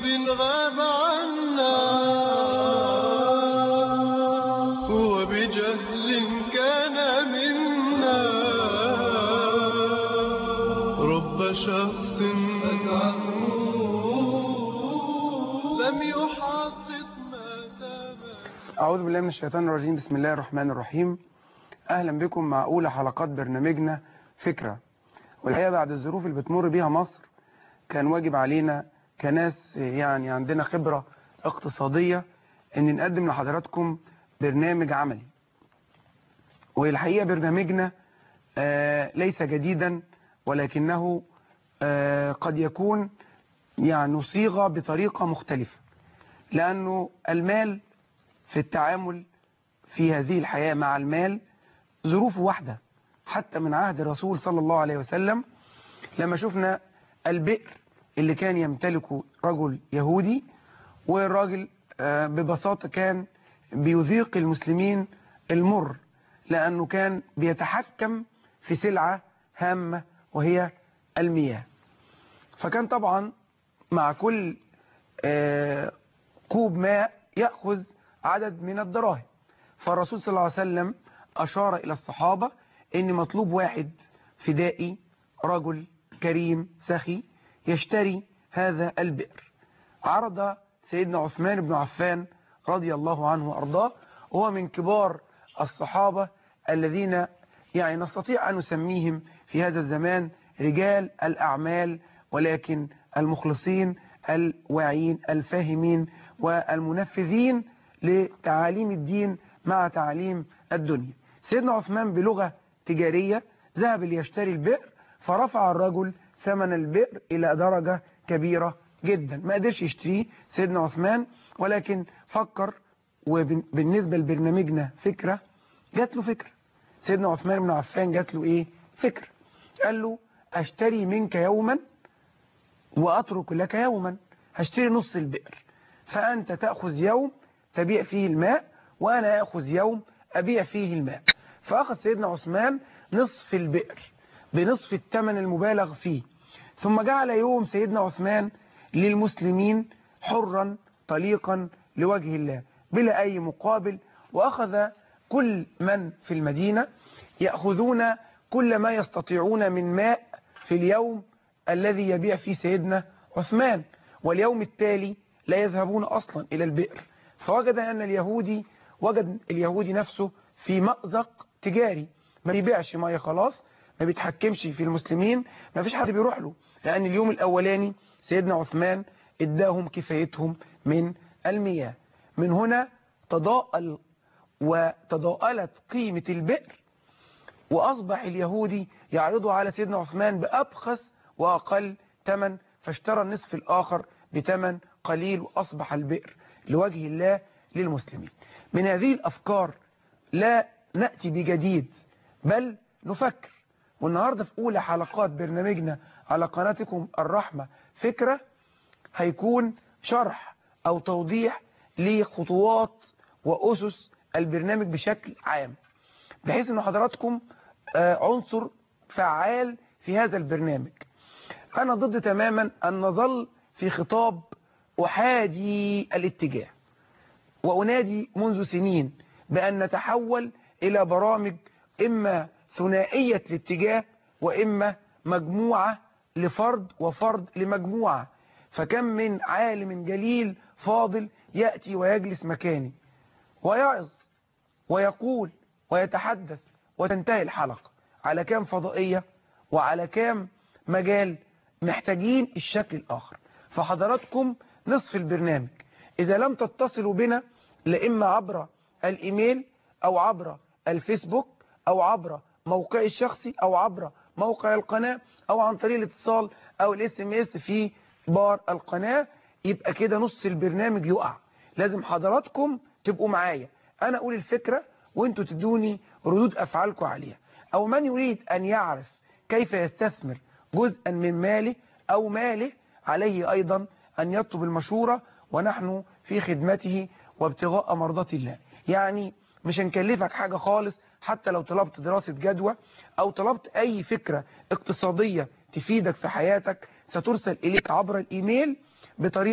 حب غاب عنا وبجهل كان منا رب شخص لم يحقق ما تمنى أعوذ بالله من الشيطان الرجيم بسم الله الرحمن الرحيم أهلا بكم مع أولى حلقات برنامجنا فكرة والحقيقة بعد الظروف اللي بتمر بيها مصر كان واجب علينا كناس يعني عندنا خبرة اقتصادية ان نقدم لحضراتكم برنامج عملي والحقيقة برنامجنا آه ليس جديدا ولكنه آه قد يكون يعني صيغة بطريقة مختلفة لأنه المال في التعامل في هذه الحياة مع المال ظروف واحدة حتى من عهد الرسول صلى الله عليه وسلم لما شفنا البئر اللي كان يمتلكه رجل يهودي والراجل آه، ببساطة كان بيذيق المسلمين المر لأنه كان بيتحكم في سلعة هامة وهي المياه فكان طبعا مع كل آه، كوب ماء يأخذ عدد من الدراهم فالرسول صلى الله عليه وسلم أشار إلى الصحابة إن مطلوب واحد فدائي رجل كريم سخي يشتري هذا البئر عرض سيدنا عثمان بن عفان رضي الله عنه وأرضاه وهو من كبار الصحابة الذين يعني نستطيع أن نسميهم في هذا الزمان رجال الأعمال ولكن المخلصين الواعين الفاهمين والمنفذين لتعاليم الدين مع تعاليم الدنيا سيدنا عثمان بلغة تجارية ذهب ليشتري البئر فرفع الرجل ثمن البئر إلى درجة كبيرة جدا ما قدرش يشتريه سيدنا عثمان ولكن فكر وبالنسبة لبرنامجنا فكرة جات له فكرة سيدنا عثمان بن عفان جات له ايه فكرة قال له اشتري منك يوما واترك لك يوما هشتري نص البئر فانت تأخذ يوم تبيع فيه الماء وانا اخذ يوم ابيع فيه الماء فاخذ سيدنا عثمان نصف البئر بنصف الثمن المبالغ فيه ثم جعل يوم سيدنا عثمان للمسلمين حرا طليقا لوجه الله بلا أي مقابل وأخذ كل من في المدينة يأخذون كل ما يستطيعون من ماء في اليوم الذي يبيع فيه سيدنا عثمان واليوم التالي لا يذهبون أصلا إلى البئر فوجد أن اليهودي وجد اليهودي نفسه في مأزق تجاري ما بيبيعش مية خلاص ما بيتحكمش في المسلمين ما فيش حد بيروح له لأن اليوم الأولاني سيدنا عثمان اداهم كفايتهم من المياه من هنا تضاءل وتضاءلت قيمة البئر وأصبح اليهودي يعرضه على سيدنا عثمان بأبخس وأقل ثمن فاشترى النصف الآخر بثمن قليل وأصبح البئر لوجه الله للمسلمين من هذه الأفكار لا نأتي بجديد بل نفكر والنهاردة في أولى حلقات برنامجنا على قناتكم الرحمة فكرة هيكون شرح أو توضيح لخطوات وأسس البرنامج بشكل عام بحيث أن حضراتكم عنصر فعال في هذا البرنامج أنا ضد تماما أن نظل في خطاب أحادي الاتجاه وأنادي منذ سنين بأن نتحول إلى برامج إما ثنائية الاتجاه وإما مجموعة لفرد وفرد لمجموعة فكم من عالم جليل فاضل يأتي ويجلس مكاني ويعظ ويقول ويتحدث وتنتهي الحلقة على كام فضائية وعلى كام مجال محتاجين الشكل الآخر فحضراتكم نصف البرنامج إذا لم تتصلوا بنا لإما عبر الإيميل أو عبر الفيسبوك أو عبر موقعي الشخصي أو عبر موقع القناة أو عن طريق الاتصال أو الاس ام اس في بار القناة يبقى كده نص البرنامج يقع لازم حضراتكم تبقوا معايا أنا أقول الفكرة وانتوا تدوني ردود أفعالكم عليها أو من يريد أن يعرف كيف يستثمر جزءا من ماله أو ماله عليه أيضا أن يطلب المشورة ونحن في خدمته وابتغاء مرضات الله يعني مش هنكلفك حاجة خالص حتى لو طلبت دراسة جدوى أو طلبت أي فكرة اقتصادية تفيدك في حياتك سترسل إليك عبر الإيميل بطريقة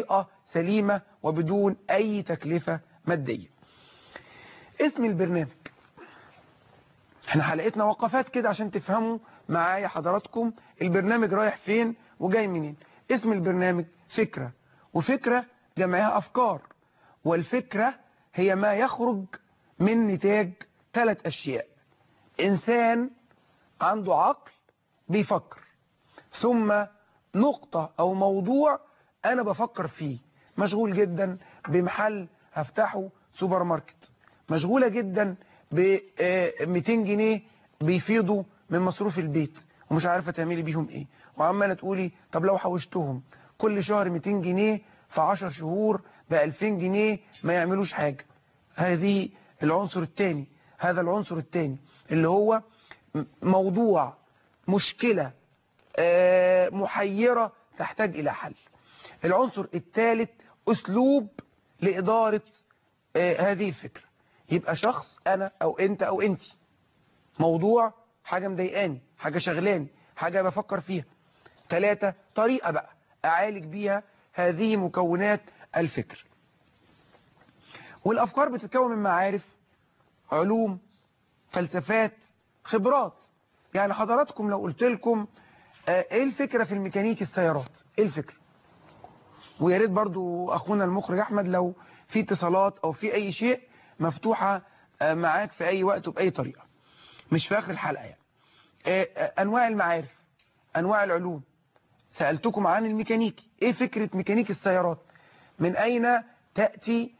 سليمة وبدون أي تكلفة مادية اسم البرنامج احنا حلقتنا وقفات كده عشان تفهموا معايا حضراتكم البرنامج رايح فين وجاي منين اسم البرنامج فكرة وفكرة جمعها أفكار والفكرة هي ما يخرج من نتاج ثلاث أشياء إنسان عنده عقل بيفكر ثم نقطة أو موضوع أنا بفكر فيه مشغول جدا بمحل هفتحه سوبر ماركت مشغولة جدا ب 200 جنيه بيفيضوا من مصروف البيت ومش عارفة تعملي بيهم ايه وعمالة تقولي طب لو حوشتهم كل شهر 200 جنيه في 10 شهور ب 2000 جنيه ما يعملوش حاجة هذه العنصر الثاني هذا العنصر الثاني اللي هو موضوع مشكلة محيرة تحتاج إلى حل العنصر الثالث أسلوب لإدارة هذه الفكرة يبقى شخص أنا أو أنت أو أنت موضوع حاجة مضايقاني حاجة شغلاني حاجة بفكر فيها ثلاثة طريقة بقى أعالج بيها هذه مكونات الفكر والأفكار بتتكون من معارف علوم فلسفات خبرات يعني حضراتكم لو قلت لكم ايه الفكرة في الميكانيك السيارات ايه الفكرة ويا ريت برضو اخونا المخرج احمد لو في اتصالات او في اي شيء مفتوحة معاك في اي وقت وباي طريقة مش في اخر الحلقة يعني انواع المعارف انواع العلوم سألتكم عن الميكانيكي ايه فكرة ميكانيك السيارات من اين تأتي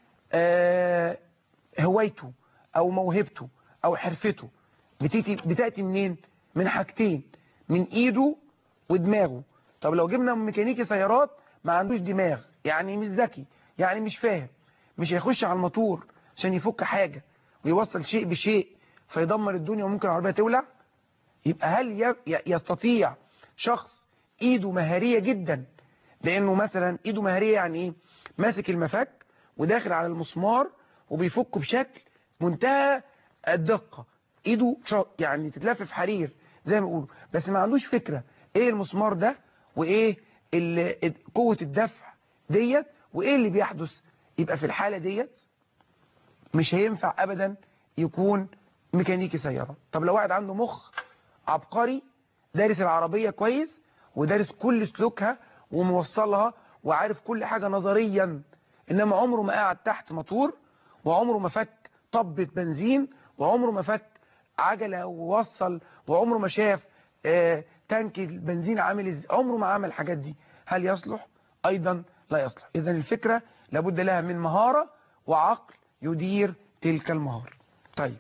هوايته او موهبته او حرفته بتأتي, بتأتي منين من حاجتين من ايده ودماغه طب لو جبنا ميكانيكي سيارات ما عندوش دماغ يعني مش ذكي يعني مش فاهم مش هيخش على الموتور عشان يفك حاجة ويوصل شيء بشيء فيدمر الدنيا وممكن العربية تولع يبقى هل يستطيع شخص ايده مهارية جدا لانه مثلا ايده مهارية يعني ايه ماسك المفك وداخل على المسمار وبيفكه بشكل منتهى الدقة ايده يعني تتلف حرير زي ما بيقولوا بس ما عندوش فكرة ايه المسمار ده وايه قوة الدفع ديت وايه اللي بيحدث يبقى في الحالة ديت مش هينفع ابدا يكون ميكانيكي سيارة طب لو واحد عنده مخ عبقري دارس العربية كويس ودارس كل سلوكها وموصلها وعارف كل حاجة نظريا انما عمره ما قاعد تحت موتور وعمره ما فك طبة بنزين وعمره ما فك عجلة ووصل وعمره ما شاف آه تانك البنزين عامل ازاي عمره ما عمل الحاجات دي هل يصلح ايضا لا يصلح اذا الفكرة لابد لها من مهارة وعقل يدير تلك المهارة طيب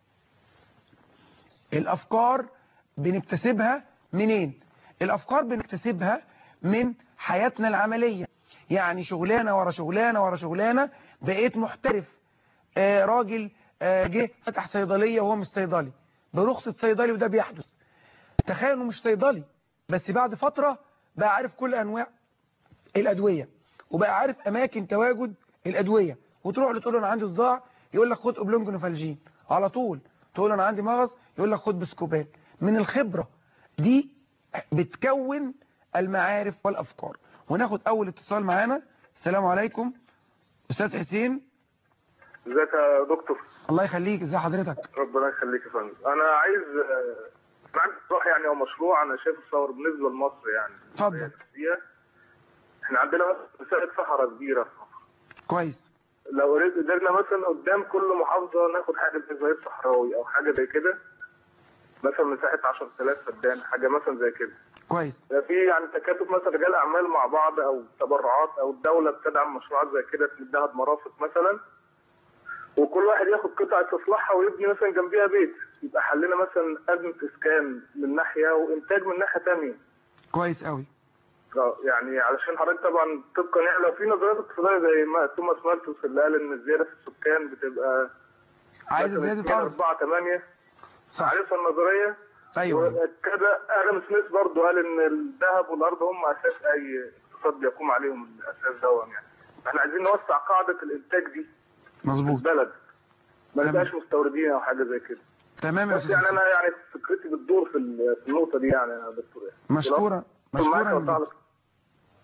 الافكار بنكتسبها منين الافكار بنكتسبها من حياتنا العملية يعني شغلانة ورا شغلانة ورا شغلانة بقيت محترف آه راجل آه جه فتح صيدلية وهو مش صيدلي برخصة صيدلي وده بيحدث تخيل انه مش صيدلي بس بعد فترة بقى عارف كل انواع الادوية وبقى عارف اماكن تواجد الادوية وتروح له تقول له انا عندي صداع يقول لك خد اوبلونجونوفالجين على طول تقول له انا عندي مغص يقول لك خد بسكوبان من الخبرة دي بتكون المعارف والافكار وناخد اول اتصال معانا السلام عليكم استاذ حسين ازيك يا دكتور الله يخليك ازي حضرتك ربنا يخليك يا فندم انا عايز انا عندي اقتراح يعني او مشروع انا شايف الصور بالنسبه لمصر يعني اتفضل احنا عندنا مساحه صحراء كبيره في مصر كويس لو قدرنا مثلا قدام كل محافظه ناخد حاجه زي زي الصحراوي او حاجه زي كده مثلا مساحه 10000 فدان حاجه مثلا زي كده كويس في يعني تكاتف مثلا رجال اعمال مع بعض او تبرعات او الدوله بتدعم مشروعات زي كده تديها بمرافق مثلا وكل واحد ياخد قطعه تصلحها ويبني مثلا جنبيها بيت يبقى حلنا مثلا ازمه اسكان من ناحيه وانتاج من ناحيه ثانيه كويس قوي يعني علشان حضرتك طبعا طبقا يعني لو في نظريات اقتصاديه زي ما توماس مالثوس اللي قال ان زياده السكان بتبقى عايز زياده ارض 4 8 صح عارفها النظريه ايوه وكذا ادم سميث برضه قال ان الذهب والارض هم اساس اي اقتصاد بيقوم عليهم الاساس دوت يعني احنا عايزين نوسع قاعده الانتاج دي مظبوط في البلد ما تمام. نبقاش مستوردين او حاجه زي كده تمام يا بس استاذ يعني حسين. انا يعني فكرتي بتدور في ال- في النقطه دي يعني يا دكتور يعني مشكورة معاك مشكورة وأطلع من لك.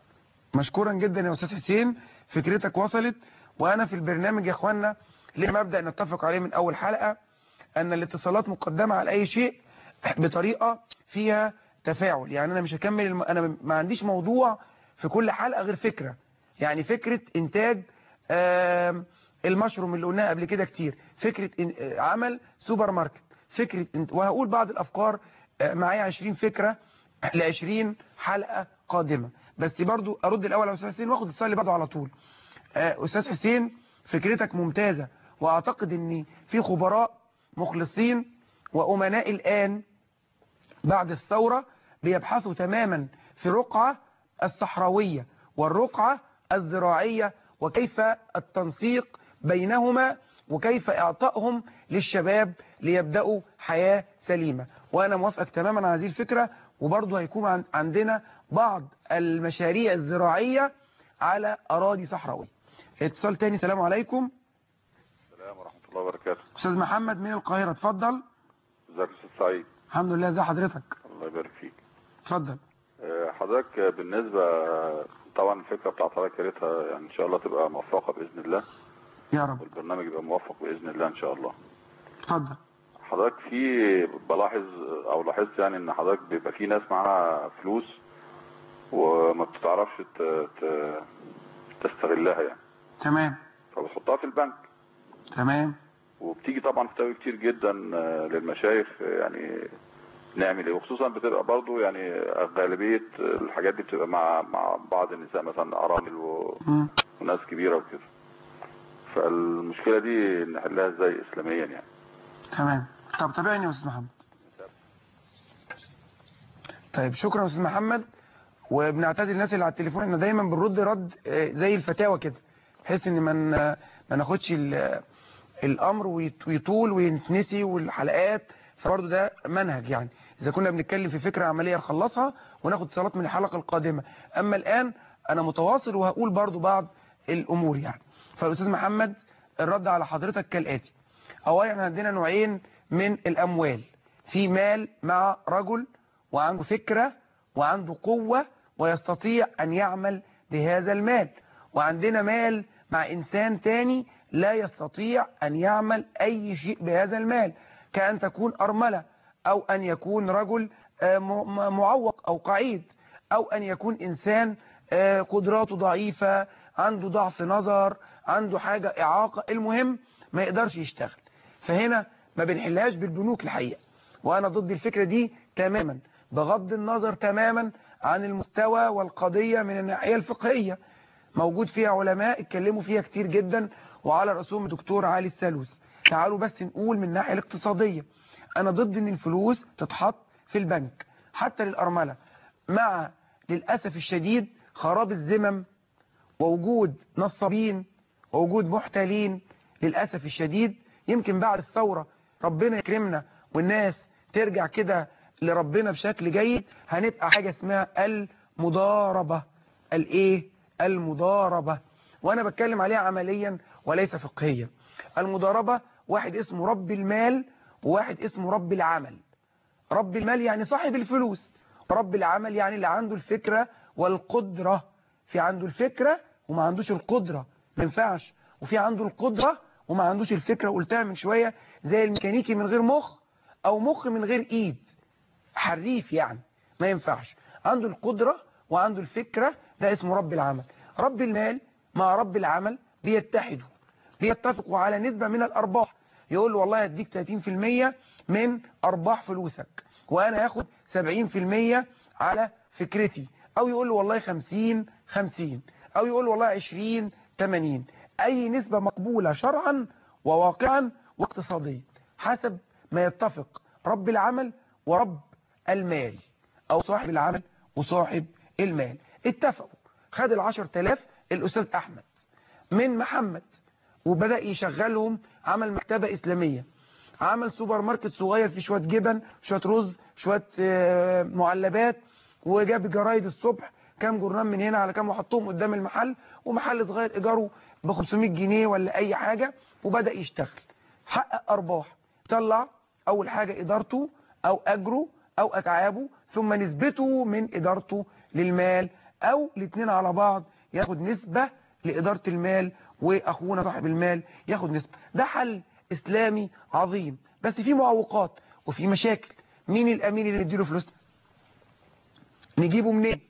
مشكورا جدا يا استاذ حسين فكرتك وصلت وانا في البرنامج يا اخوانا ليه مبدا نتفق عليه من اول حلقه ان الاتصالات مقدمه على اي شيء بطريقه فيها تفاعل يعني انا مش هكمل الم... انا ما عنديش موضوع في كل حلقه غير فكره يعني فكره انتاج آم، المشروم اللي قلناها قبل كده كتير فكره إن... آه، عمل سوبر ماركت فكره انت... وهقول بعض الافكار آه، معايا 20 فكره ل 20 حلقه قادمه بس برضو ارد الاول على استاذ حسين واخد السؤال اللي بعده على طول آه، استاذ حسين فكرتك ممتازه واعتقد ان في خبراء مخلصين وامناء الان بعد الثورة بيبحثوا تماما في الرقعة الصحراوية والرقعة الزراعية وكيف التنسيق بينهما وكيف اعطائهم للشباب ليبدأوا حياة سليمة وانا موافقك تماما على هذه الفكرة وبرضه هيكون عن- عندنا بعض المشاريع الزراعية على اراضي صحراوية اتصال تاني سلام عليكم السلام ورحمة الله وبركاته استاذ محمد من القاهرة اتفضل ازيك يا استاذ سعيد الحمد لله ازي حضرتك الله يبارك فيك اتفضل آه، حضرتك آه، بالنسبة آه، طبعا الفكرة بتاعت حضرتك يا ريتها يعني ان شاء الله تبقى موفقة بإذن الله يا رب والبرنامج يبقى موفق بإذن الله ان شاء الله اتفضل حضرتك في بلاحظ او لاحظت يعني ان حضرتك بيبقى في ناس معاها فلوس وما بتعرفش ت- ت- تستغلها يعني تمام فبتحطها في البنك تمام وبتيجي طبعا فتاوي كتير جدا آه، للمشايخ آه، يعني نعمل ايه وخصوصا بتبقى برضو يعني غالبية الحاجات دي بتبقى مع مع بعض النساء مثلا ارامل و- مم. وناس كبيرة وكده فالمشكلة دي نحلها ازاي اسلاميا يعني تمام طب تابعني يا استاذ محمد طيب شكرا يا استاذ محمد وبنعتذر الناس اللي على التليفون احنا دايما بنرد رد آه، زي الفتاوى كده بحيث ان ما ن- ما ناخدش ال- الامر ويت- ويطول ويتنسي والحلقات فبرضه ده منهج يعني اذا كنا بنتكلم في فكره عمليه نخلصها وناخد اتصالات من الحلقه القادمه اما الان انا متواصل وهقول برضه بعض الامور يعني فالاستاذ محمد الرد على حضرتك كالاتي اولا عندنا نوعين من الاموال في مال مع رجل وعنده فكرة وعنده قوة ويستطيع ان يعمل بهذا المال وعندنا مال مع انسان تاني لا يستطيع ان يعمل اي شيء بهذا المال كأن تكون ارملة او ان يكون رجل آه، م- م- معوق او قعيد او ان يكون انسان آه، قدراته ضعيفة عنده ضعف نظر عنده حاجة اعاقة المهم ما يقدرش يشتغل فهنا ما بنحلهاش بالبنوك الحقيقة وانا ضد الفكرة دي تماما بغض النظر تماما عن المستوى والقضية من الناحية الفقهية موجود فيها علماء اتكلموا فيها كتير جدا وعلى رأسهم دكتور علي السالوس تعالوا بس نقول من الناحية الاقتصادية انا ضد ان الفلوس تتحط في البنك حتى للأرملة مع للأسف الشديد خراب الذمم ووجود نصابين ووجود محتالين للأسف الشديد يمكن بعد الثورة ربنا يكرمنا والناس ترجع كده لربنا بشكل جيد هنبقى حاجة اسمها المضاربة الايه المضاربة وانا بتكلم عليها عمليا وليس فقهيا المضاربة واحد اسمه رب المال وواحد اسمه رب العمل رب المال يعني صاحب الفلوس رب العمل يعني اللي عنده الفكرة والقدرة في عنده الفكرة وما عندوش القدرة ما ينفعش وفي عنده القدرة وما عندوش الفكرة قلتها من شوية زي الميكانيكي من غير مخ او مخ من غير ايد حريف يعني ما ينفعش عنده القدرة وعنده الفكرة ده اسمه رب العمل رب المال مع رب العمل بيتحدوا بيتفقوا على نسبة من الأرباح يقول له والله هديك 30% من أرباح فلوسك وأنا هاخد 70% على فكرتي أو يقول له والله 50 50 أو يقول له والله 20 80 أي نسبة مقبولة شرعا وواقعا واقتصاديا حسب ما يتفق رب العمل ورب المال أو صاحب العمل وصاحب المال اتفقوا خد العشر تلاف الأستاذ أحمد من محمد وبدأ يشغلهم عمل مكتبة إسلامية عمل سوبر ماركت صغير فيه شوية جبن شوية رز شوية آه، معلبات وجاب جرايد الصبح كام جرنان من هنا على كام وحطهم قدام المحل ومحل صغير إيجاره ب 500 جنيه ولا أي حاجة وبدأ يشتغل حقق أرباح طلع أول حاجة إدارته أو أجره أو أتعابه ثم نسبته من إدارته للمال او الاثنين على بعض ياخد نسبة لإدارة المال واخونا صاحب المال ياخد نسبة ده حل اسلامي عظيم بس في معوقات وفي مشاكل مين الامين اللي يديله فلوسنا نجيبه منين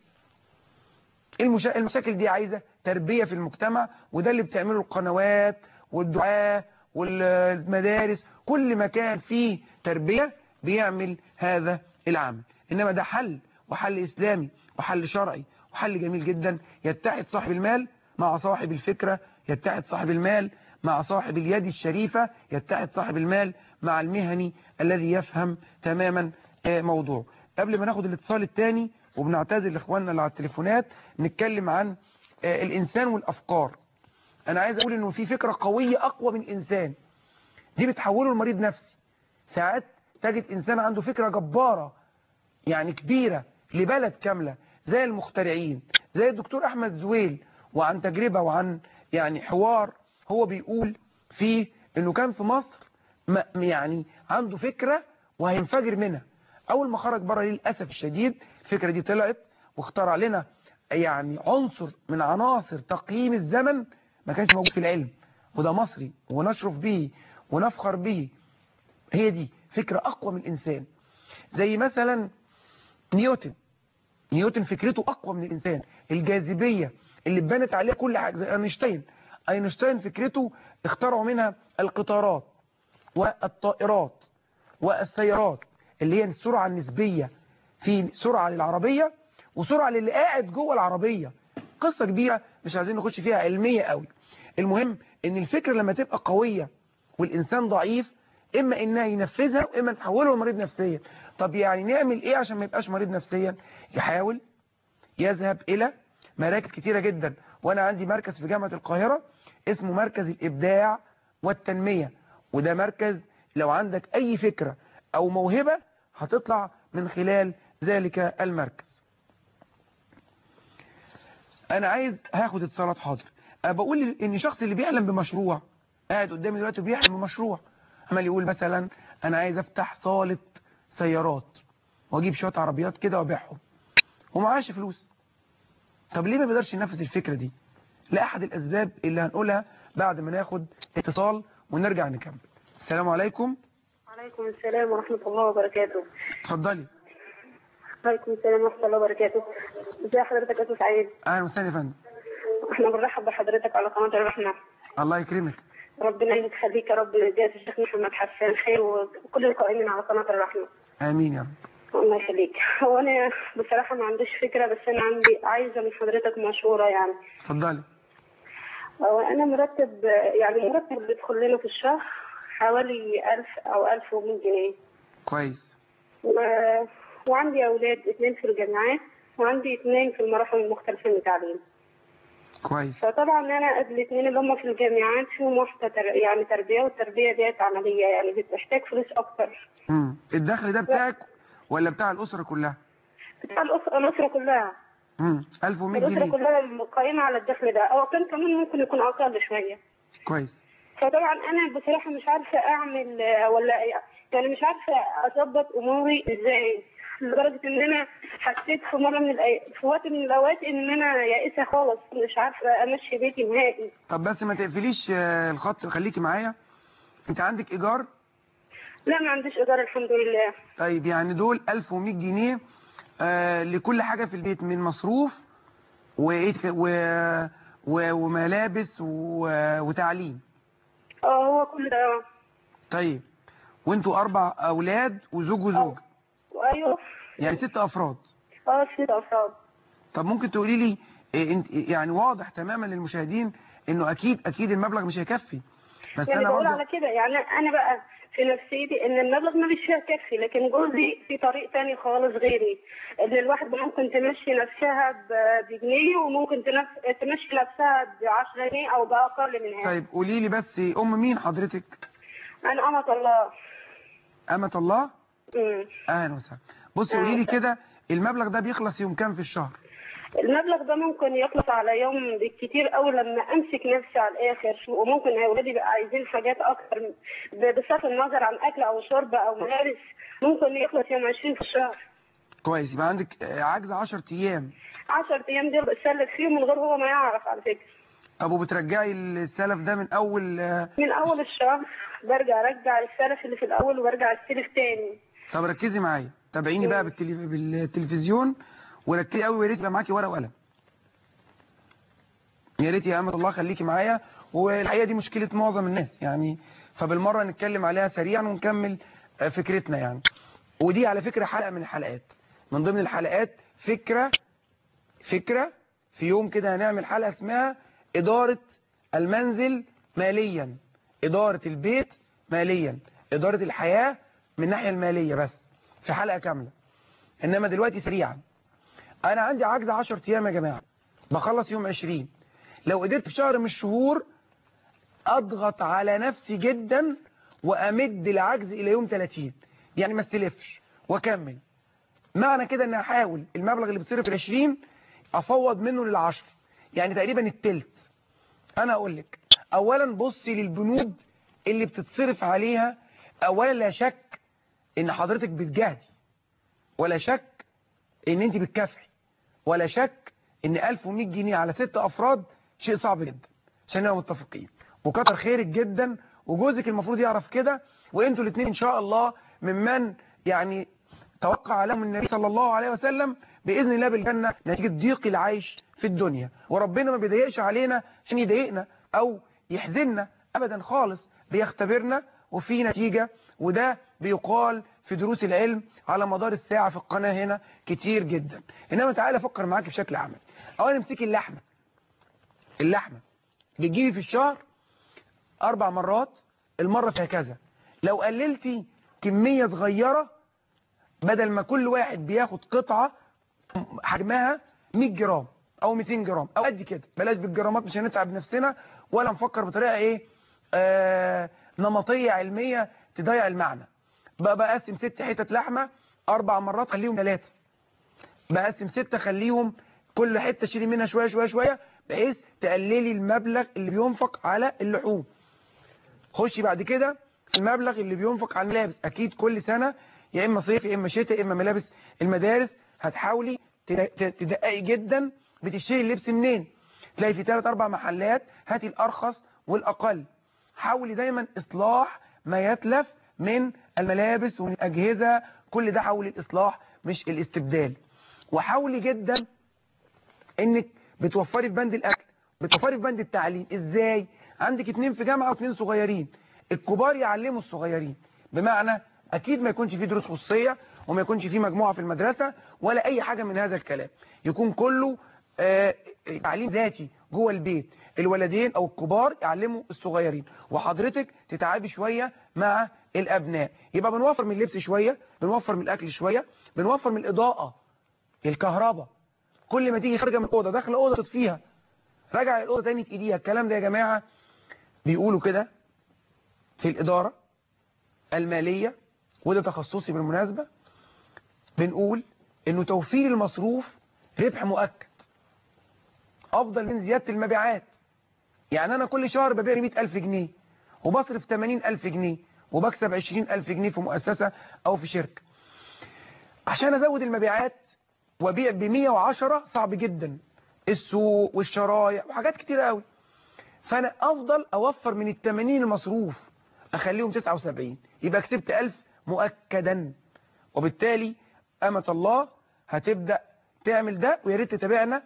المشا... المشاكل دي عايزة تربية في المجتمع وده اللي بتعمله القنوات والدعاة والمدارس كل مكان فيه تربية بيعمل هذا العمل إنما ده حل وحل إسلامي وحل شرعي وحل جميل جدا يتحد صاحب المال مع صاحب الفكرة يتحد صاحب المال مع صاحب اليد الشريفة يتحد صاحب المال مع المهني الذي يفهم تماما موضوع قبل ما ناخد الاتصال الثاني وبنعتذر لاخواننا اللي على التليفونات نتكلم عن الإنسان والأفكار أنا عايز أقول إنه في فكرة قوية أقوى من الإنسان دي بتحوله لمريض نفسي ساعات تجد إنسان عنده فكرة جبارة يعني كبيرة لبلد كاملة زي المخترعين زي الدكتور أحمد زويل وعن تجربة وعن يعني حوار هو بيقول فيه إنه كان في مصر يعني عنده فكرة وهينفجر منها أول ما خرج بره للأسف الشديد الفكرة دي طلعت واخترع لنا يعني عنصر من عناصر تقييم الزمن ما كانش موجود في العلم وده مصري ونشرف به ونفخر به هي دي فكرة أقوى من الإنسان زي مثلا نيوتن نيوتن فكرته أقوى من الإنسان الجاذبية اللي اتبنت عليها كل حاجة زي أينشتاين أينشتاين فكرته اخترعوا منها القطارات والطائرات والسيارات اللي هي السرعة النسبية في سرعة للعربية وسرعة للي قاعد جوه العربية قصة كبيرة مش عايزين نخش فيها علمية قوي المهم ان الفكرة لما تبقى قوية والإنسان ضعيف إما إنها ينفذها وإما تحوله لمريض نفسيا طب يعني نعمل إيه عشان ما يبقاش مريض نفسيا يحاول يذهب إلى مراكز كتيرة جدا وأنا عندي مركز في جامعة القاهرة اسمه مركز الإبداع والتنمية وده مركز لو عندك أي فكرة أو موهبة هتطلع من خلال ذلك المركز أنا عايز هاخد اتصالات حاضر أنا بقول إن شخص اللي بيعلم بمشروع قاعد قدامي دلوقتي وبيحلم بمشروع عمال يقول مثلا انا عايز افتح صالة سيارات واجيب شوية عربيات كده وابيعهم ومعاش فلوس طب ليه ما بيقدرش ينفذ الفكرة دي لأحد الأسباب اللي هنقولها بعد ما ناخد اتصال ونرجع نكمل السلام عليكم وعليكم السلام ورحمة الله وبركاته اتفضلي وعليكم السلام ورحمة الله وبركاته ازي حضرتك يا أستاذ سعيد اهلا وسهلا يا فندم احنا بنرحب بحضرتك على قناة الرحمة الله يكرمك ربنا يخليك يا رب جاز الشيخ محمد حسان خير وكل القائمين على قناة الرحمة امين يا رب الله يخليك هو انا بصراحة ما عنديش فكرة بس انا عندي عايزة من حضرتك مشورة يعني اتفضلي هو انا مرتب يعني مرتب بيدخل لنا في الشهر حوالي ألف أو ألف ومية جنيه كويس و... وعندي أولاد اتنين في الجامعات وعندي اتنين في المراحل المختلفة من التعليم كويس فطبعا انا الاثنين اللي هم في الجامعات فيهم واحده تر... يعني تربيه والتربيه ديت عمليه يعني بتحتاج فلوس اكتر امم الدخل ده بتاعك ولا بتاع الأسرة كلها بتاع الاسره الاسره كلها امم 1100 الاسره جنيه كلها قائمه على الدخل ده او كان كمان ممكن يكون اقل شويه كويس فطبعا انا بصراحه مش عارفه اعمل آه، ولا يعني مش عارفه اظبط اموري ازاي لدرجه ان انا حسيت في مره من الأي... في وقت من الاوقات ان انا يائسه خالص مش عارفه امشي بيتي نهائي طب بس ما تقفليش آه، الخط خليكي معايا انت عندك ايجار لا ما عنديش ايجار الحمد لله طيب يعني دول 1100 جنيه آه لكل حاجة في البيت من مصروف وإيه و... و... وملابس و... وتعليم اه هو كل ده طيب وانتوا اربع اولاد وزوج وزوج ايوه يعني ست افراد اه ست افراد طب ممكن تقولي لي إيه انت يعني واضح تماما للمشاهدين انه اكيد اكيد المبلغ مش هيكفي بس يعني انا بقول برضه على كده يعني انا بقى في نفسيتي ان المبلغ ما مش هيكفي لكن جوزي في طريق تاني خالص غيري ان الواحد ممكن تمشي نفسها ب- بجنيه وممكن تنف... تمشي نفسها ب 10 جنيه او باقل من هذا طيب قولي لي بس ام مين حضرتك انا امة الله امة الله امم اهلا وسهلا بصي قولي لي كده المبلغ ده بيخلص يوم كام في الشهر المبلغ ده ممكن يخلص على يوم بالكتير قوي لما امسك نفسي على الاخر وممكن اولادي بقى عايزين حاجات اكتر ب- بصرف النظر عن اكل او شرب او ملابس ممكن يخلص يوم 20 في الشهر كويس يبقى عندك آه، عجز 10 ايام 10 ايام دي بتسلف فيهم من غير هو ما يعرف على فكره طب وبترجعي السلف ده من اول آه، من اول الشهر برجع ارجع السلف اللي في الاول وبرجع استلف تاني طب ركزي معايا تابعيني بقى بالتلي... بالتلفزيون وركزي قوي ويا ريت يبقى معاكي ورقه وقلم يا ريت يا امة الله خليكي معايا والحقيقه دي مشكله معظم الناس يعني فبالمره نتكلم عليها سريعا ونكمل آه، فكرتنا يعني ودي على فكره حلقه من الحلقات من ضمن الحلقات فكره فكره في يوم كده هنعمل حلقه اسمها اداره المنزل ماليا اداره البيت ماليا اداره الحياه من الناحيه الماليه بس في حلقه كامله انما دلوقتي سريعا انا عندي عجز 10 ايام يا جماعه بخلص يوم 20 لو قدرت في شهر من الشهور اضغط على نفسي جدا وامد العجز الى يوم 30 يعني ما استلفش واكمل معنى كده ان احاول المبلغ اللي بيتصرف ال 20 افوض منه للعشر يعني تقريبا التلت انا اقول لك اولا بصي للبنود اللي بتتصرف عليها اولا لا شك ان حضرتك بتجاهدي ولا شك ان انت بتكافحي ولا شك ان 1100 جنيه على ست افراد شيء صعب جدا عشان نبقى متفقين وكتر خيرك جدا وجوزك المفروض يعرف كده وانتوا الاثنين ان شاء الله ممن يعني توقع لهم النبي صلى الله عليه وسلم باذن الله بالجنه نتيجه ضيق العيش في الدنيا وربنا ما بيضايقش علينا عشان يضايقنا او يحزننا ابدا خالص بيختبرنا وفي نتيجه وده بيقال في دروس العلم على مدار الساعه في القناه هنا كتير جدا انما تعالى افكر معاك بشكل عملي اولا امسكي اللحمه اللحمه بتجيبي في الشهر اربع مرات المره فيها كذا لو قللتي كميه صغيره بدل ما كل واحد بياخد قطعه حجمها 100 جرام او 200 جرام او قد كده بلاش بالجرامات مش هنتعب نفسنا ولا نفكر بطريقه ايه آه نمطيه علميه تضيع المعنى بقى بقسم ست حتت لحمه اربع مرات خليهم ثلاثه بقسم ستة خليهم كل حتة شيلي منها شوية شوية شوية بحيث تقللي المبلغ اللي بينفق على اللحوم خشي بعد كده في المبلغ اللي بينفق على الملابس اكيد كل سنة يا اما صيف يا اما شتاء يا اما ملابس المدارس هتحاولي تد- ت- تدققي جدا بتشتري اللبس منين تلاقي في ثلاث اربع محلات هاتي الارخص والاقل حاولي دايما اصلاح ما يتلف من الملابس ومن الاجهزه كل ده حاولي الاصلاح مش الاستبدال وحاولي جدا انك بتوفري في بند الاكل بتوفري في بند التعليم ازاي عندك اتنين في جامعه واتنين صغيرين الكبار يعلموا الصغيرين بمعنى اكيد ما يكونش في دروس خصوصيه وما يكونش في مجموعه في المدرسه ولا اي حاجه من هذا الكلام يكون كله آه، تعليم ذاتي جوه البيت الولدين او الكبار يعلموا الصغيرين وحضرتك تتعبي شويه مع الابناء يبقى بنوفر من اللبس شويه بنوفر من الاكل شويه بنوفر من الاضاءه الكهرباء كل ما تيجي خارجه من الاوضه داخله اوضه تطفيها راجع الاوضه تاني تايديها الكلام ده يا جماعه بيقولوا كده في الاداره الماليه وده تخصصي بالمناسبه بنقول انه توفير المصروف ربح مؤكد افضل من زياده المبيعات يعني انا كل شهر ببيع 100000 جنيه وبصرف 80000 جنيه وبكسب 20000 جنيه في مؤسسه او في شركه عشان ازود المبيعات وابيع ب 110 صعب جدا السوق والشرايع وحاجات كتير قوي فانا افضل اوفر من ال 80 المصروف اخليهم 79 يبقى كسبت 1000 مؤكدا وبالتالي امة الله هتبدا تعمل ده ويا ريت تتابعنا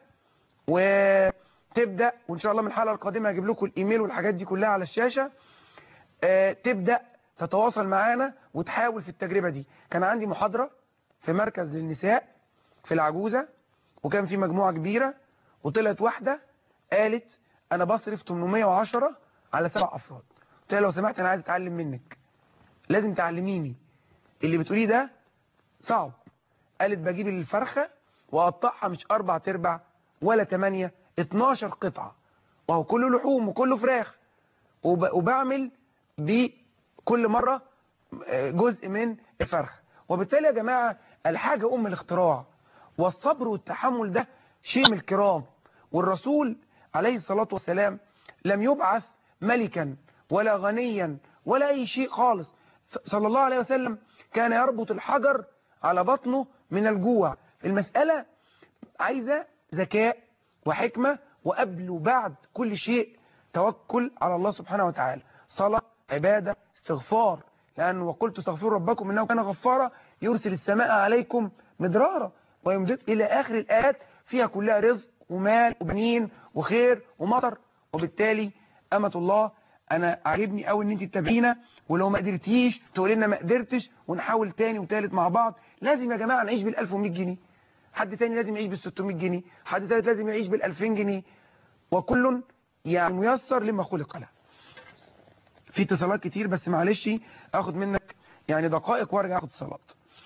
وتبدا وان شاء الله من الحلقه القادمه هجيب لكم الايميل والحاجات دي كلها على الشاشه آه، تبدا تتواصل معانا وتحاول في التجربه دي كان عندي محاضره في مركز للنساء في العجوزه وكان في مجموعه كبيره وطلعت واحده قالت انا بصرف 810 على سبع افراد قلت لها لو سمحت انا عايز اتعلم منك لازم تعلميني اللي بتقوليه ده صعب قالت بجيب الفرخه واقطعها مش اربع تربع ولا 8 12 قطعه وهو كله لحوم وكله فراخ وب... وبعمل بكل مره آه، جزء من الفرخ وبالتالي يا جماعه الحاجه ام الاختراع والصبر والتحمل ده شيء من الكرام والرسول عليه الصلاه والسلام لم يبعث ملكا ولا غنيا ولا اي شيء خالص صلى الله عليه وسلم كان يربط الحجر على بطنه من الجوع المسألة عايزة ذكاء وحكمة وقبل وبعد كل شيء توكل على الله سبحانه وتعالى صلاة عبادة استغفار لأن وقلت استغفروا ربكم إنه كان غفارا يرسل السماء عليكم مدرارا ويمدد إلى آخر الآيات فيها كلها رزق ومال وبنين وخير ومطر وبالتالي أمة الله أنا عاجبني قوي إن أنت تتابعينا ولو ما قدرتيش تقول لنا ما قدرتش ونحاول تاني وتالت مع بعض لازم يا جماعة نعيش بال 1100 جنيه حد تاني لازم يعيش بال 600 جنيه حد تالت لازم يعيش بال 2000 جنيه وكل يعني ميسر لما خلق له في اتصالات كتير بس معلش اخد منك يعني دقائق وارجع اخد اتصالات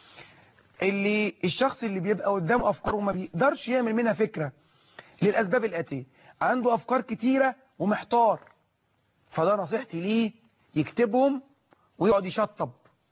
اللي الشخص اللي بيبقى قدامه افكار وما بيقدرش يعمل منها فكرة للاسباب الاتيه عنده افكار كتيرة ومحتار فده نصيحتي ليه يكتبهم ويقعد يشطب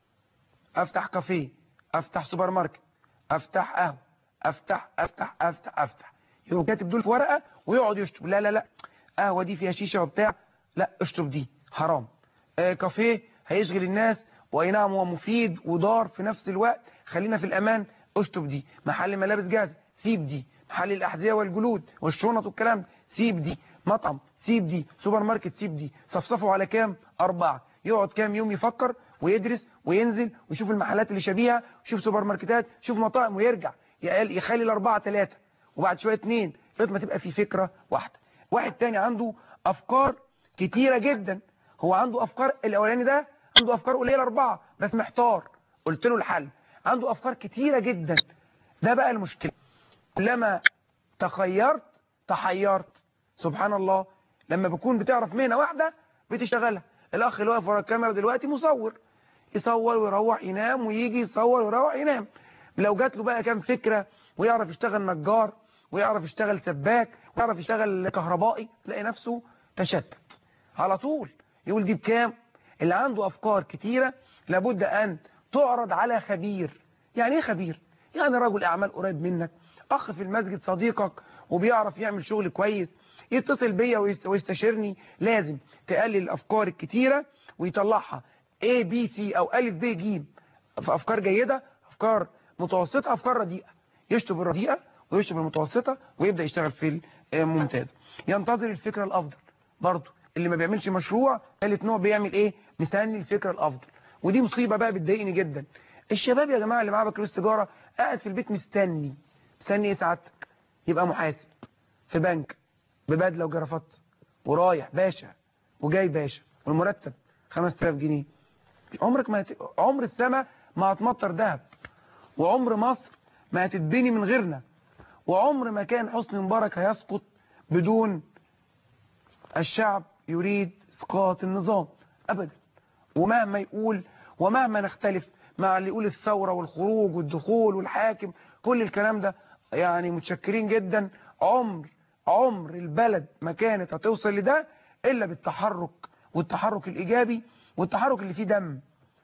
افتح كافيه افتح سوبر ماركت افتح قهوه افتح افتح افتح افتح يقوم كاتب دول في ورقه ويقعد يشطب لا لا لا قهوه دي فيها شيشه وبتاع لا اشطب دي حرام آه كافيه هيشغل الناس واي نعم هو مفيد ودار في نفس الوقت خلينا في الامان اشطب دي محل ملابس جاهزه سيب دي محل الاحذيه والجلود والشنط والكلام ده سيب دي مطعم سيب دي سوبر ماركت سيب دي صفصفوا على كام أربعة يقعد كام يوم يفكر ويدرس وينزل ويشوف المحلات اللي شبيهة ويشوف سوبر ماركتات يشوف مطاعم ويرجع يقل- يخلي الأربعة ثلاثة وبعد شوية اتنين لغايه ما تبقى في فكرة واحدة واحد تاني عنده أفكار كتيرة جدا هو عنده أفكار الأولاني ده عنده أفكار قليلة أربعة بس محتار قلت له الحل عنده أفكار كتيرة جدا ده بقى المشكلة كلما تخيرت تحيرت سبحان الله لما بكون بتعرف مهنة واحدة بتشتغلها الأخ اللي واقف ورا الكاميرا دلوقتي مصور يصور ويروح ينام ويجي يصور ويروح ينام لو جات له بقى كام فكرة ويعرف يشتغل نجار ويعرف يشتغل سباك ويعرف يشتغل كهربائي تلاقي نفسه تشتت على طول يقول دي بكام اللي عنده أفكار كتيرة لابد أن تعرض على خبير يعني ايه خبير يعني رجل أعمال قريب منك أخ في المسجد صديقك وبيعرف يعمل شغل كويس يتصل بيا ويست- ويستشيرني لازم تقلل الأفكار الكتيرة ويطلعها A B C أو ألف ب ج في أفكار جيدة أفكار متوسطة أفكار رديئة يشطب الرديئة ويشطب المتوسطة ويبدأ يشتغل في الممتازة ينتظر الفكرة الأفضل برضه اللي ما بيعملش مشروع ثالث نوع بيعمل إيه مستني الفكرة الأفضل ودي مصيبة بقى بتضايقني جدا الشباب يا جماعة اللي معاه بكالوريوس تجارة قاعد في البيت مستني مستني ايه سعادتك يبقى محاسب في بنك ببدلة وجرافات ورايح باشا وجاي باشا والمرتب 5000 جنيه عمرك ما هت... عمر السماء ما هتمطر ذهب وعمر مصر ما هتتبني من غيرنا وعمر ما كان حسني مبارك هيسقط بدون الشعب يريد اسقاط النظام ابدا ومهما يقول ومهما نختلف مع اللي يقول الثورة والخروج والدخول والحاكم كل الكلام ده يعني متشكرين جدا عمر عمر البلد ما كانت هتوصل لده إلا بالتحرك والتحرك الإيجابي والتحرك اللي فيه دم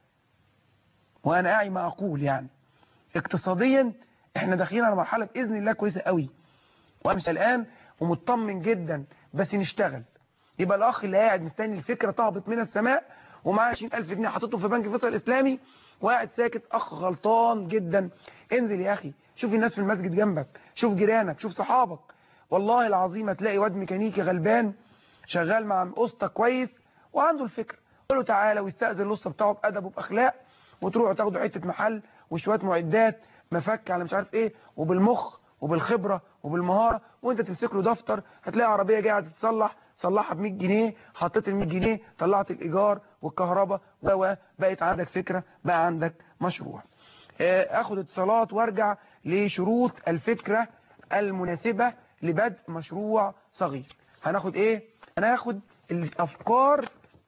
وأنا أعي ما أقول يعني اقتصاديا احنا داخلين على مرحلة بإذن الله كويسة قوي وأمشي الآن ومطمن جدا بس نشتغل يبقى الأخ اللي قاعد مستني الفكرة تهبط من السماء ومعاه 20000 جنيه حاططهم في بنك فيصل الإسلامي وقاعد ساكت أخ غلطان جدا انزل يا أخي شوف الناس في المسجد جنبك شوف جيرانك شوف صحابك والله العظيم هتلاقي واد ميكانيكي غلبان شغال مع قسطة كويس وعنده الفكرة قول له تعالى ويستأذن القسطة بتاعه بأدب وبأخلاق وتروحوا تاخدوا حتة محل وشوية معدات مفك على مش عارف ايه وبالمخ وبالخبرة وبالمهارة وانت تمسك له دفتر هتلاقي عربية جايه تتصلح صلحها ب 100 جنيه حطيت ال 100 جنيه طلعت الايجار والكهرباء و بقت عندك فكرة بقى عندك مشروع آه، اخد اتصالات وارجع لشروط الفكرة المناسبة لبدء مشروع صغير هناخد ايه هناخد الافكار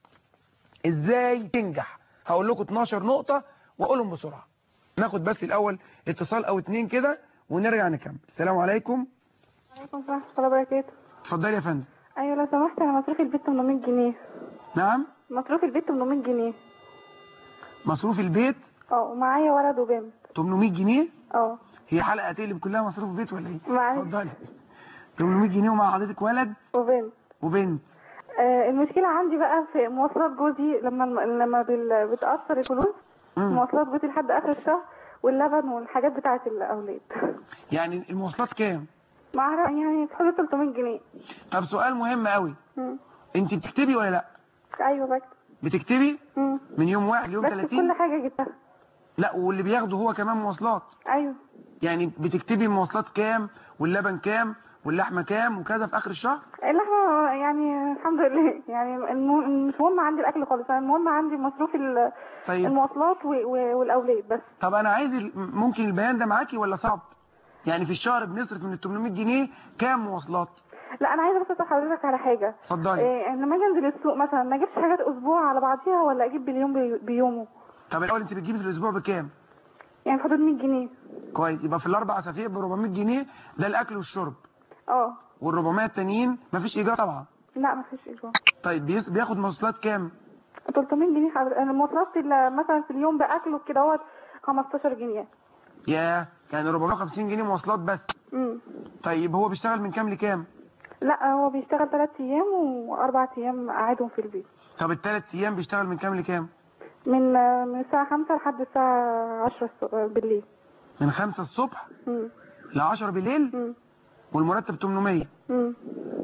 ازاي تنجح هقول لكم 12 نقطة واقولهم بسرعة ناخد بس الاول اتصال او اتنين كده ونرجع نكمل السلام عليكم عليكم السلام ورحمة الله وبركاته اتفضلي يا فندم أيوة لو سمحت أنا مصروف البيت 800 جنيه نعم مصروف البيت 800 جنيه مصروف البيت اه ومعايا ولد وبنت 800 جنيه اه هي حلقة تقلب كلها مصروف بيت ولا ايه معايا اتفضلي 800 جنيه ومع حضرتك ولد وبنت وبنت آه المشكلة عندي بقى في مواصلات جوزي لما لما بال- بتأثر الفلوس مم. مواصلات جوزي لحد آخر الشهر واللبن والحاجات بتاعه الاولاد يعني المواصلات كام مع يعني في حدود 300 جنيه طب سؤال مهم قوي مم. انت بتكتبي ولا لا ايوه بكتب بتكتبي مم. من يوم واحد ليوم بس 30 كل حاجه جبتها لا واللي بياخده هو كمان مواصلات ايوه يعني بتكتبي المواصلات كام واللبن كام واللحمه كام وكذا في اخر الشهر اللحمه يعني الحمد لله يعني الم- مش مهم عندي الاكل خالص أنا المهم عندي مصروف ال- طيب المواصلات و- و- والاولاد بس طب انا عايز ال- ممكن البيان ده معاكي ولا صعب يعني في الشهر بنصرف من ال 800 جنيه كام مواصلات لا انا عايزه بس اسال حضرتك على حاجه اتفضلي إيه لما اجي انزل السوق مثلا ما اجيبش حاجات اسبوع على بعضيها ولا اجيب باليوم بي- بيومه طب الاول انت بتجيبي في الاسبوع بكام يعني في حدود 100 جنيه كويس يبقى في الاربع اسابيع ب 400 جنيه ده الاكل والشرب اه وال 400 التانيين مفيش ايجار طبعا لا ما فيش ايجار طيب بيس- بياخد مواصلات كام 300 جنيه حضرتك انا المواصلات اللي مثلا في اليوم باكله كده هو 15 جنيه يا يعني 450 جنيه مواصلات بس امم طيب هو بيشتغل من كام لكام لا هو بيشتغل 3 ايام واربع ايام قاعدهم في البيت طب الثلاث ايام بيشتغل من كام لكام من من الساعه 5 لحد الساعه 10 الص- بالليل من 5 الصبح امم ل 10 بالليل امم والمرتب 800 امم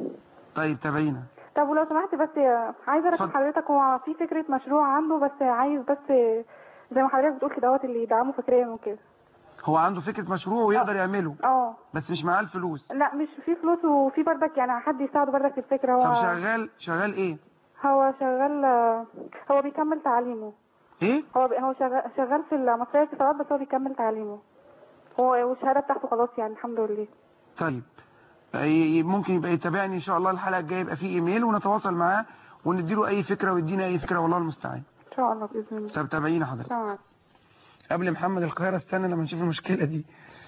طيب تابعينا طب ولو سمحت بس عايزه اركز اتفضل. حضرتك هو في فكره مشروع عنده بس عايز بس زي ما حضرتك بتقول كده دوت اللي يدعمه فكريا وكده هو عنده فكرة مشروع ويقدر يعمله اه بس مش معاه الفلوس لا مش في فلوس وفي بردك يعني حد يساعده بردك في الفكره طب هو شغال شغال ايه هو شغال هو بيكمل تعليمه ايه هو بي- هو شغال شغال في المصرية الاتصالات بس هو بيكمل تعليمه هو والشهادة بتاعته خلاص يعني الحمد لله طيب ي- ممكن يبقى يتابعني ان شاء الله الحلقة الجاية يبقى فيه ايميل ونتواصل معاه ونديله اي فكرة ويدينا اي فكرة والله المستعان ان شاء الله بإذن الله طب تابعينا حضرتك تمام قبل محمد القاهرة استنى لما نشوف المشكلة دي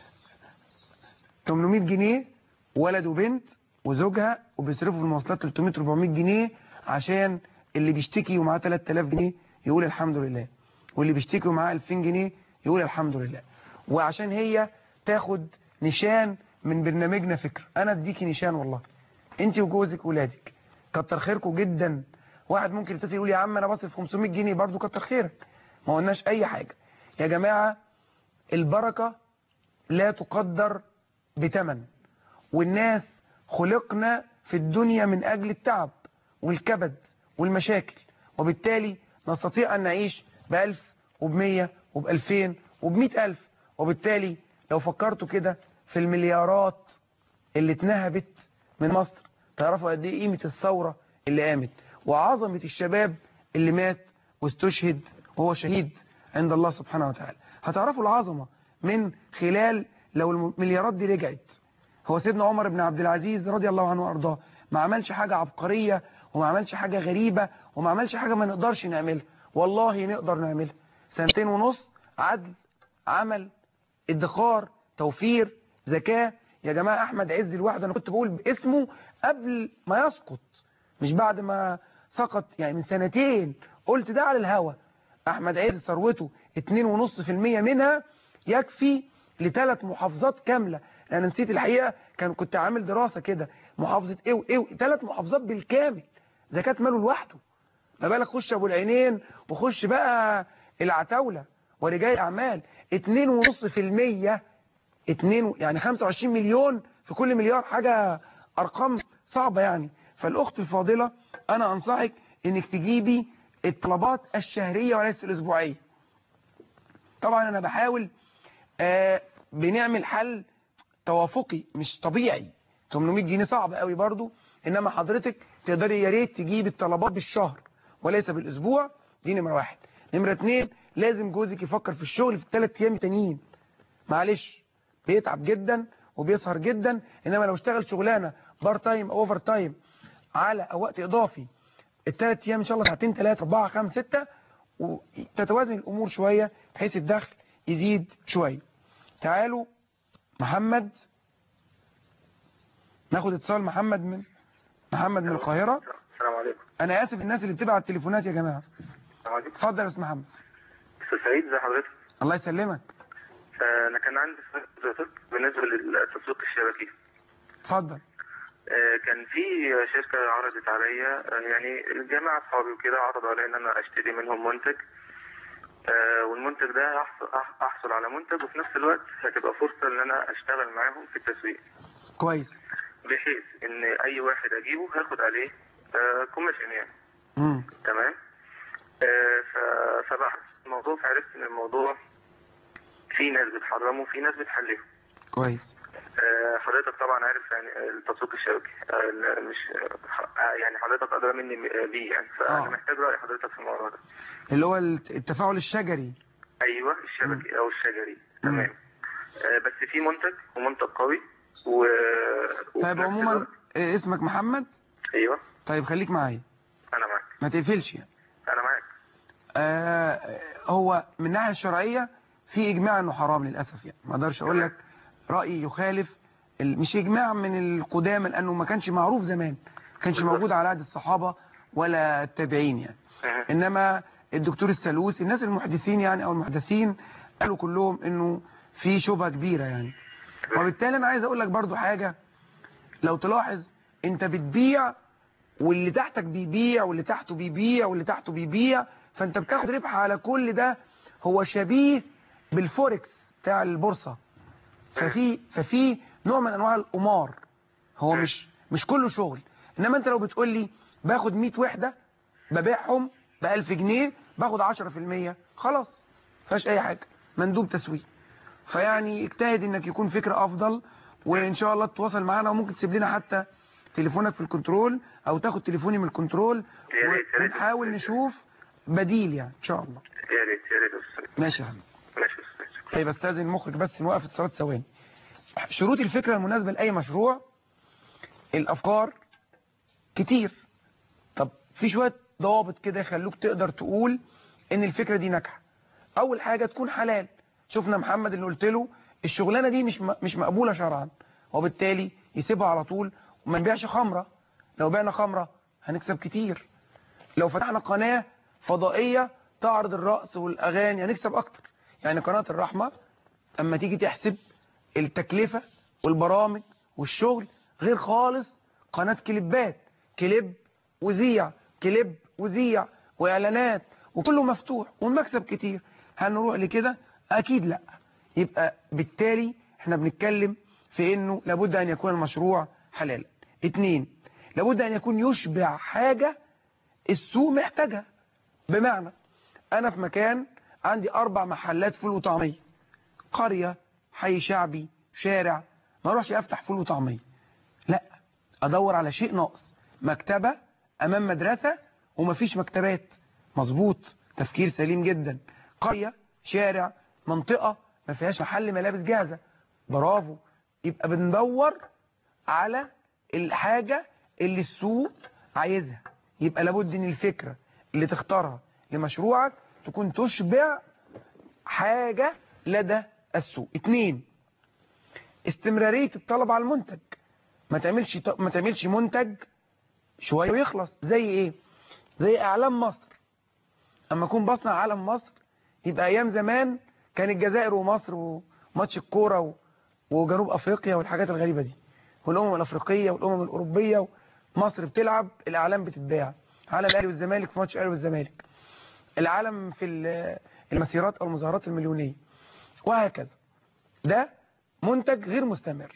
800 جنيه ولد وبنت وزوجها وبيصرفوا في المواصلات 300 400 جنيه عشان اللي بيشتكي ومعاه 3000 جنيه يقول الحمد لله واللي بيشتكي ومعاه 2000 جنيه يقول الحمد لله وعشان هي تاخد نشان من برنامجنا فكر انا اديكي نشان والله انت وجوزك وولادك كتر خيركم جدا واحد ممكن يتصل يقول يا عم انا بصرف 500 جنيه برضو كتر خيرك ما قلناش اي حاجه يا جماعه البركه لا تقدر بتمن والناس خلقنا في الدنيا من أجل التعب والكبد والمشاكل وبالتالي نستطيع أن نعيش بألف وبمية وبألفين وبمئة ألف وبالتالي لو فكرتوا كده في المليارات اللي اتنهبت من مصر تعرفوا قد ايه قيمة الثورة اللي قامت وعظمة الشباب اللي مات واستشهد وهو شهيد عند الله سبحانه وتعالى هتعرفوا العظمة من خلال لو المليارات دي رجعت هو سيدنا عمر بن عبد العزيز رضي الله عنه وارضاه ما عملش حاجة عبقرية وما عملش حاجة غريبة وما عملش حاجة ما نقدرش نعملها والله نقدر نعملها سنتين ونص عدل عمل ادخار توفير زكاة يا جماعة احمد عز الواحد انا كنت بقول باسمه قبل ما يسقط مش بعد ما سقط يعني من سنتين قلت ده على الهوا احمد عز ثروته 2.5% منها يكفي لثلاث محافظات كاملة انا نسيت الحقيقة كان كنت عامل دراسة كده محافظة ايه وايه ثلاث محافظات بالكامل زكاة ماله لوحده ما بالك خش ابو العينين وخش بقى العتاولة ورجال الاعمال 2.5% 2 يعني 25 مليون في كل مليار حاجة ارقام صعبة يعني فالاخت الفاضلة انا انصحك انك تجيبي الطلبات الشهرية وليس الاسبوعية طبعا انا بحاول آه بنعمل حل توافقي مش طبيعي 800 جنيه صعب قوي برضو انما حضرتك تقدري يا ريت تجيب الطلبات بالشهر وليس بالاسبوع دي نمره واحد نمره اتنين لازم جوزك يفكر في الشغل في الثلاث ايام التانيين معلش بيتعب جدا وبيسهر جدا انما لو اشتغل شغلانه بار تايم اوفر تايم على وقت اضافي الثلاث ايام ان شاء الله ساعتين ثلاثه اربعه خمسه سته وتتوازن الامور شويه بحيث الدخل يزيد شويه تعالوا محمد ناخد اتصال محمد من محمد من القاهرة السلام عليكم انا اسف الناس اللي بتبعت التليفونات يا جماعة السلام عليكم اتفضل يا استاذ محمد استاذ سعيد ازي حضرتك الله يسلمك آه، انا كان عندي سؤال حضرتك بالنسبه للتسويق الشبكي اتفضل آه، كان في شركه عرضت عليا آه، يعني الجماعه اصحابي وكده عرضوا عليا ان انا اشتري منهم منتج آه، والمنتج ده هحصل أح- احصل على منتج وفي نفس الوقت هتبقى فرصه ان انا اشتغل معاهم في التسويق كويس بحيث ان اي واحد اجيبه هاخد عليه كوميشن يعني مم. تمام آه، ف- فبحث الموضوع فعرفت ان الموضوع في ناس بتحرمه وفي ناس بتحلله كويس آه، حضرتك طبعا عارف يعني التسويق الشبكي آه، ال- مش آه، يعني حضرتك ادرى مني م- بيه يعني فانا آه. محتاج راي حضرتك في الموضوع ده اللي هو الت- التفاعل الشجري ايوه الشبكي او الشجري تمام آه، بس في منتج ومنتج قوي و وفي طيب نفس عموما الوقت- آه، اسمك محمد ايوه طيب خليك معايا انا معاك ما تقفلش يعني انا معاك آه هو من الناحيه الشرعيه في اجماع انه حرام للاسف يعني ما اقدرش اقول لك راي يخالف ال- مش اجماع من القدامى لانه ما كانش معروف زمان ما كانش موجود على عهد الصحابه ولا التابعين يعني مه. انما الدكتور السلوس الناس المحدثين يعني او المحدثين قالوا كلهم انه في شبهه كبيره يعني وبالتالي انا عايز اقول لك برضو حاجه لو تلاحظ انت بتبيع واللي تحتك بيبيع واللي تحته بيبيع واللي تحته بيبيع فانت بتاخد ربح على كل ده هو شبيه بالفوركس بتاع البورصة ففي ففي نوع من انواع القمار هو مش مش كله شغل انما انت لو بتقول لي باخد 100 وحدة ببيعهم ب 1000 جنيه باخد 10% خلاص فيهاش اي حاجة مندوب تسويق فيعني اجتهد انك يكون فكرة افضل وان شاء الله تتواصل معانا وممكن تسيب لنا حتى تليفونك في الكنترول او تاخد تليفوني من الكنترول يا ريت، يا ريت. ونحاول نشوف بديل يعني ان شاء الله يا ريت يا ريت يا استاذ ماشي يا حبيبي ماشي يا استاذ شكرا. طيب استاذن المخرج بس نوقف اتصالات ثواني شروط الفكرة المناسبة لأي مشروع الأفكار كتير طب في شوية ضوابط كده يخلوك تقدر تقول إن الفكرة دي ناجحة أول حاجة تكون حلال شفنا محمد اللي قلت له الشغلانة دي مش م- مش مقبولة شرعا وبالتالي يسيبها على طول وما نبيعش خمرة لو بعنا خمرة هنكسب كتير لو فتحنا قناة فضائية تعرض الرقص والأغاني هنكسب أكتر يعني قناة الرحمة اما تيجي تحسب التكلفة والبرامج والشغل غير خالص قناة كليبات كليب وزيع كليب وزيع واعلانات وكله مفتوح والمكسب كتير هنروح لكده اكيد لا يبقى بالتالي احنا بنتكلم في انه لابد ان يكون المشروع حلالا اتنين لابد ان يكون يشبع حاجة السوق محتاجها بمعنى انا في مكان عندي اربع محلات فول وطعميه قرية حي شعبي شارع ما اروحش افتح فول وطعميه لا ادور على شيء ناقص مكتبة امام مدرسة ومفيش مكتبات مظبوط تفكير سليم جدا قرية شارع منطقة ما فيهاش محل ملابس جاهزة برافو يبقى بندور على الحاجة اللي السوق عايزها يبقى لابد ان الفكرة اللي تختارها لمشروعك تكون تشبع حاجة لدى السوق اتنين استمرارية الطلب على المنتج ما تعملش ما تعملش منتج شوية ويخلص زي ايه زي اعلام مصر اما اكون بصنع علم مصر يبقى ايام زمان كان الجزائر ومصر وماتش الكورة و- وجنوب افريقيا والحاجات الغريبة دي والامم الافريقية والامم الاوروبية مصر بتلعب الاعلام بتتباع علم الاهلي والزمالك في ماتش الاهلي والزمالك العالم في ال- المسيرات او المظاهرات المليونية وهكذا ده منتج غير مستمر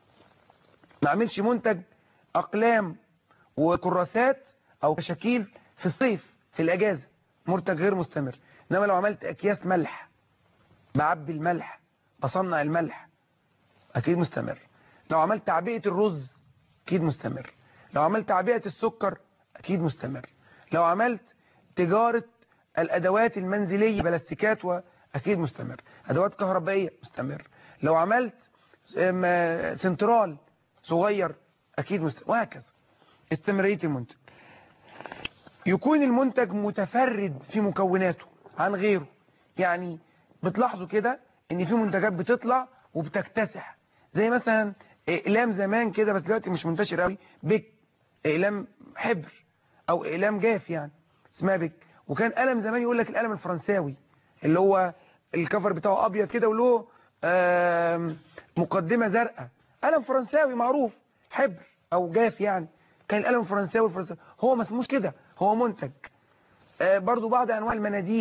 ما اعملش منتج اقلام وكراسات او كشاكيل في الصيف في الاجازة منتج غير مستمر انما لو عملت اكياس ملح بعبي الملح بصنع الملح اكيد مستمر لو عملت تعبئة الرز اكيد مستمر لو عملت تعبئة السكر اكيد مستمر لو عملت تجارة الادوات المنزلية بلاستيكات واكيد مستمر ادوات كهربائية مستمر لو عملت أم، سنترال صغير اكيد مستمر وهكذا استمرارية المنتج يكون المنتج متفرد في مكوناته عن غيره يعني بتلاحظوا كده ان في منتجات بتطلع وبتكتسح زي مثلا اقلام زمان كده بس دلوقتي مش منتشر قوي بيك اقلام حبر او اقلام جاف يعني اسمها بيك وكان قلم زمان يقول لك القلم الفرنساوي اللي هو الكفر بتاعه ابيض كده وله آم، مقدمة زرقاء قلم فرنساوي معروف حبر او جاف يعني كان القلم الفرنساوي الفرنساوي هو ما اسموش كده هو منتج آه، برضو بعض انواع المناديل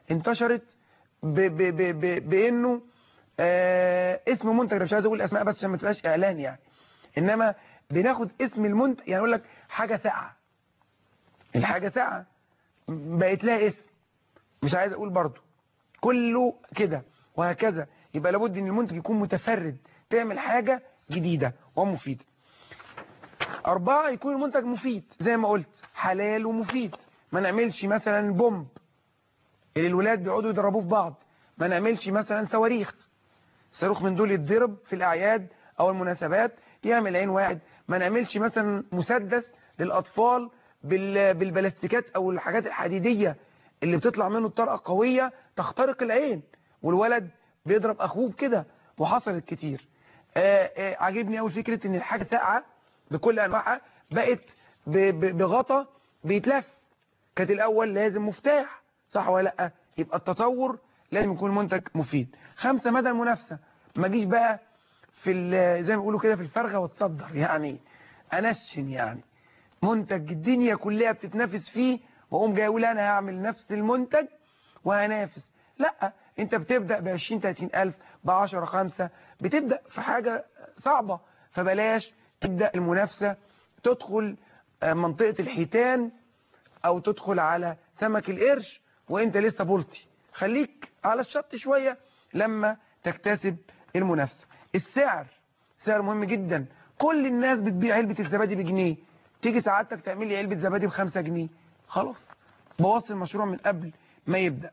انتشرت ب ب ب ب بانه آه اسم منتج أنا مش عايز اقول اسماء بس عشان ما تبقاش اعلان يعني انما بناخد اسم المنتج يعني اقول لك حاجه ساقعه الحاجه ساقعه بقت لها اسم مش عايز اقول برضو كله كده وهكذا يبقى لابد ان المنتج يكون متفرد تعمل حاجة جديدة ومفيدة أربعة يكون المنتج مفيد زي ما قلت حلال ومفيد ما نعملش مثلا بومب اللي الولاد بيقعدوا يضربوه في بعض ما نعملش مثلا صواريخ صاروخ من دول يتضرب في الأعياد أو المناسبات يعمل عين واحد ما نعملش مثلا مسدس للأطفال بال- بالبلاستيكات أو الحاجات الحديدية اللي بتطلع منه الطرقة قوية تخترق العين والولد بيضرب أخوه كده وحصلت كتير آه، آه، عاجبني أول فكرة إن الحاجة ساقعة بكل أنواعها بقت ب- ب- بغطا بيتلف كانت الأول لازم مفتاح صح ولا لأ يبقى التطور لازم يكون منتج مفيد خمسة مدى المنافسة ما جيش بقى في ال- زي ما بيقولوا كده في الفرغة وتصدر يعني أنشن يعني منتج الدنيا كلها بتتنافس فيه واقوم جاي اقول انا هعمل نفس المنتج وهنافس لا انت بتبدا ب 20 30 الف ب 10 5 بتبدا في حاجه صعبه فبلاش تبدا المنافسه تدخل آه، منطقه الحيتان او تدخل على سمك القرش وانت لسه بولتي خليك على الشط شويه لما تكتسب المنافسه السعر سعر مهم جدا كل الناس بتبيع علبه الزبادي بجنيه تيجي سعادتك تعمل لي علبه زبادي بخمسة جنيه خلاص بوظت المشروع من قبل ما يبدا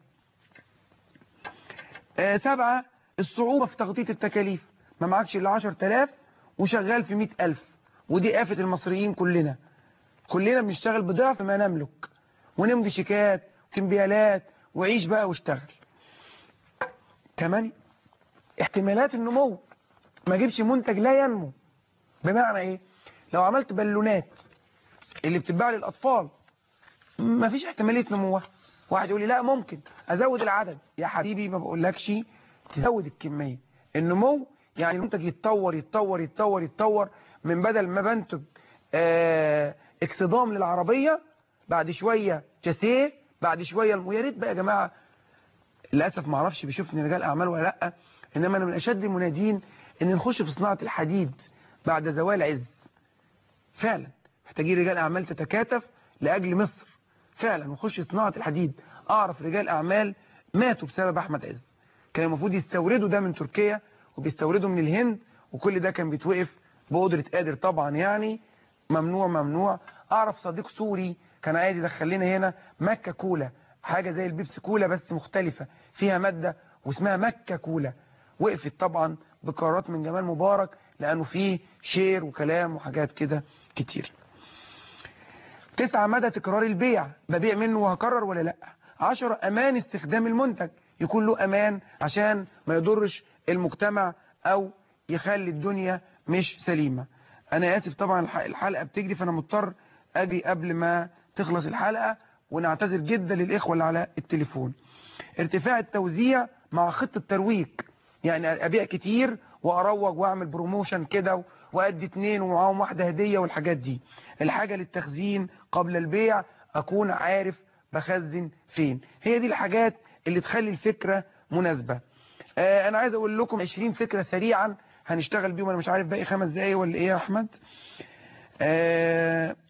آه سبعة الصعوبة في تغطية التكاليف ما معكش إلا 10000 وشغال في 100000 ودي آفة المصريين كلنا كلنا بنشتغل بضعف ما نملك ونمضي شيكات وكمبيالات وعيش بقى واشتغل كمان احتمالات النمو ما اجيبش منتج لا ينمو بمعنى ايه لو عملت بالونات اللي بتتباع للاطفال ما فيش احتماليه نموها واحد يقول لي لا ممكن ازود العدد يا حبيبي ما بقولكش تزود الكميه النمو يعني المنتج يتطور يتطور يتطور يتطور من بدل ما بنتج آه اكسدام للعربيه بعد شويه شاسيه بعد شويه الم- يا ريت بقى يا جماعه للاسف ما اعرفش بيشوفني رجال اعمال ولا لا انما انا من اشد المنادين ان نخش في صناعه الحديد بعد زوال عز فعلا محتاجين رجال اعمال تتكاتف لاجل مصر فعلا ونخش صناعه الحديد اعرف رجال اعمال ماتوا بسبب احمد عز كان المفروض يستوردوا ده من تركيا وبيستوردوا من الهند وكل ده كان بيتوقف بقدره قادر طبعا يعني ممنوع ممنوع اعرف صديق سوري كان عايز يدخل لنا هنا مكه كولا حاجه زي البيبسي كولا بس مختلفه فيها ماده واسمها مكه كولا وقفت طبعا بقرارات من جمال مبارك لانه فيه شير وكلام وحاجات كده كتير تسعة مدى تكرار البيع ببيع منه وهكرر ولا لا عشرة امان استخدام المنتج يكون له امان عشان ما يضرش المجتمع او يخلي الدنيا مش سليمة انا اسف طبعا الح- الحلقة بتجري فانا مضطر اجي قبل ما تخلص الحلقة ونعتذر جدا للاخوة اللي على التليفون ارتفاع التوزيع مع خطة ترويج يعني ابيع كتير واروج واعمل بروموشن كده وادي اتنين ومعاهم واحدة هدية والحاجات دي الحاجة للتخزين قبل البيع اكون عارف بخزن فين هي دي الحاجات اللي تخلي الفكرة مناسبة آه انا عايز اقول لكم 20 فكرة سريعا هنشتغل بيهم انا مش عارف باقي خمس دقايق ولا ايه يا احمد آه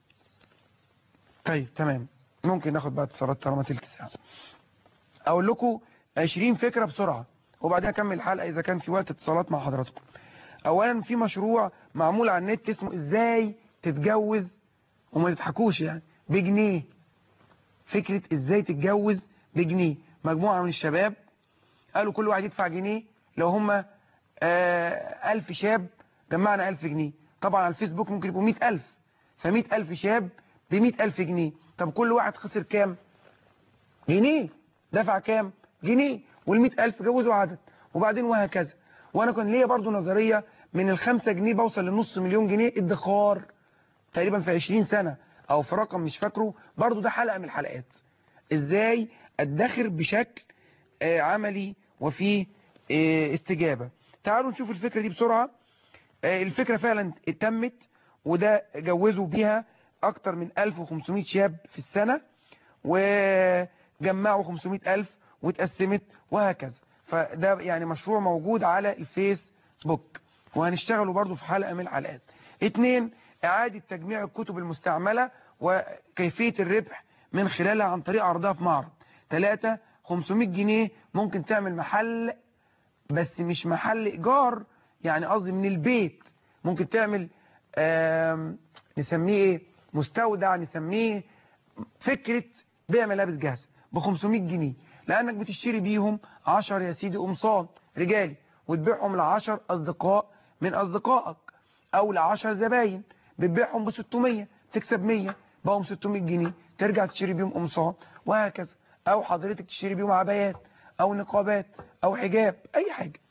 طيب تمام ممكن ناخد بقى اتصالات طالما تلت ساعة اقول لكم 20 فكرة بسرعة وبعدين اكمل الحلقة اذا كان في وقت اتصالات مع حضراتكم اولا في مشروع معمول على النت اسمه ازاي تتجوز وما تضحكوش يعني بجنيه فكرة ازاي تتجوز بجنيه مجموعة من الشباب قالوا كل واحد يدفع جنيه لو هم آه ألف شاب جمعنا ألف جنيه طبعا على الفيسبوك ممكن يبقوا مئة ألف فمئة ألف شاب بمئة ألف جنيه طب كل واحد خسر كام جنيه دفع كام جنيه والمئة ألف جوزوا عدد وبعدين وهكذا وانا كان ليا برضو نظرية من الخمسة جنيه بوصل لنص مليون جنيه ادخار تقريبا في 20 سنة او في رقم مش فاكره برضو ده حلقة من الحلقات ازاي ادخر بشكل آه، عملي وفيه آه، استجابة تعالوا نشوف الفكرة دي بسرعة آه، الفكرة فعلا تمت وده جوزوا بيها اكتر من 1500 شاب في السنة جمعوا 500 ألف واتقسمت وهكذا فده يعني مشروع موجود على الفيسبوك وهنشتغله برضو في حلقة من الحلقات اتنين اعادة تجميع الكتب المستعملة وكيفية الربح من خلالها عن طريق عرضها في معرض ثلاثة 500 جنيه ممكن تعمل محل بس مش محل ايجار يعني قصدي من البيت ممكن تعمل آم، نسميه ايه مستودع نسميه فكرة بيع ملابس جاهزة ب 500 جنيه لانك بتشتري بيهم 10 يا سيدي قمصان رجالي وتبيعهم ل 10 اصدقاء من اصدقائك او ل 10 زباين بتبيعهم ب 600 تكسب 100 بقوا 600 جنيه ترجع تشتري بيهم قمصان وهكذا او حضرتك تشتري بيهم عبايات او نقابات او حجاب اي حاجة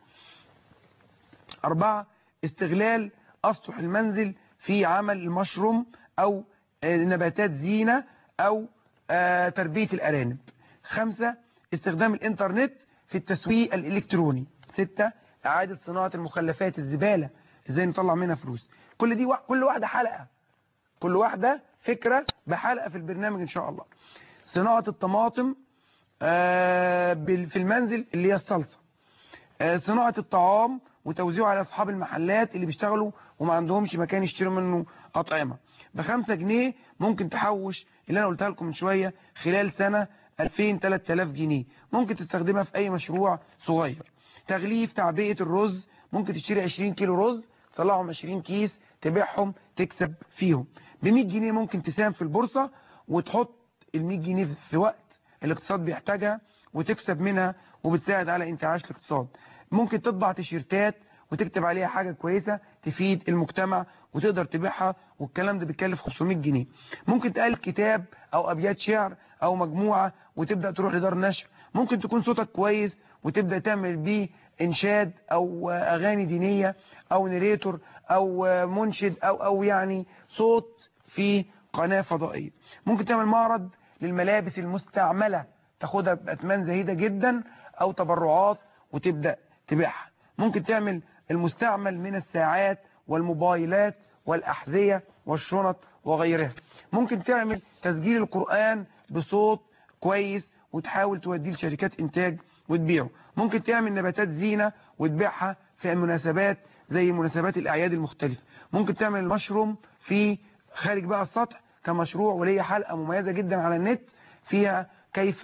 أربعة استغلال أسطح المنزل في عمل المشروم أو آه، نباتات زينة أو آه، تربية الأرانب خمسة استخدام الإنترنت في التسويق الإلكتروني ستة إعادة صناعة المخلفات الزبالة إزاي نطلع منها فلوس كل دي وا- كل واحدة حلقة كل واحدة فكرة بحلقة في البرنامج إن شاء الله صناعة الطماطم آه، بال- في المنزل اللي هي الصلصة آه، صناعة الطعام وتوزيعه على أصحاب المحلات اللي بيشتغلوا وما عندهمش مكان يشتروا منه أطعمة بخمسة جنيه ممكن تحوش اللي أنا قلتها لكم من شوية خلال سنة 2000 3000 جنيه ممكن تستخدمها في أي مشروع صغير تغليف تعبئة الرز ممكن تشتري 20 كيلو رز تطلعهم 20 كيس تبيعهم تكسب فيهم ب 100 جنيه ممكن تساهم في البورصة وتحط ال 100 جنيه في وقت الاقتصاد بيحتاجها وتكسب منها وبتساعد على انتعاش الاقتصاد ممكن تطبع تيشيرتات وتكتب عليها حاجة كويسة تفيد المجتمع وتقدر تبيعها والكلام ده بيتكلف 500 جنيه ممكن تألف كتاب او ابيات شعر او مجموعة وتبدأ تروح لدار نشر ممكن تكون صوتك كويس وتبدأ تعمل بيه انشاد او اغاني دينية او نريتور او منشد او او يعني صوت في قناة فضائية ممكن تعمل معرض للملابس المستعملة تاخدها بأثمان زهيدة جدا او تبرعات وتبدأ تبيعها ممكن تعمل المستعمل من الساعات والموبايلات والأحذية والشنط وغيرها ممكن تعمل تسجيل القرآن بصوت كويس وتحاول توديه لشركات إنتاج وتبيعه ممكن تعمل نباتات زينة وتبيعها في المناسبات زي مناسبات الأعياد المختلفة ممكن تعمل المشروم في خارج بقى السطح كمشروع وليه حلقة مميزة جدا على النت فيها كيف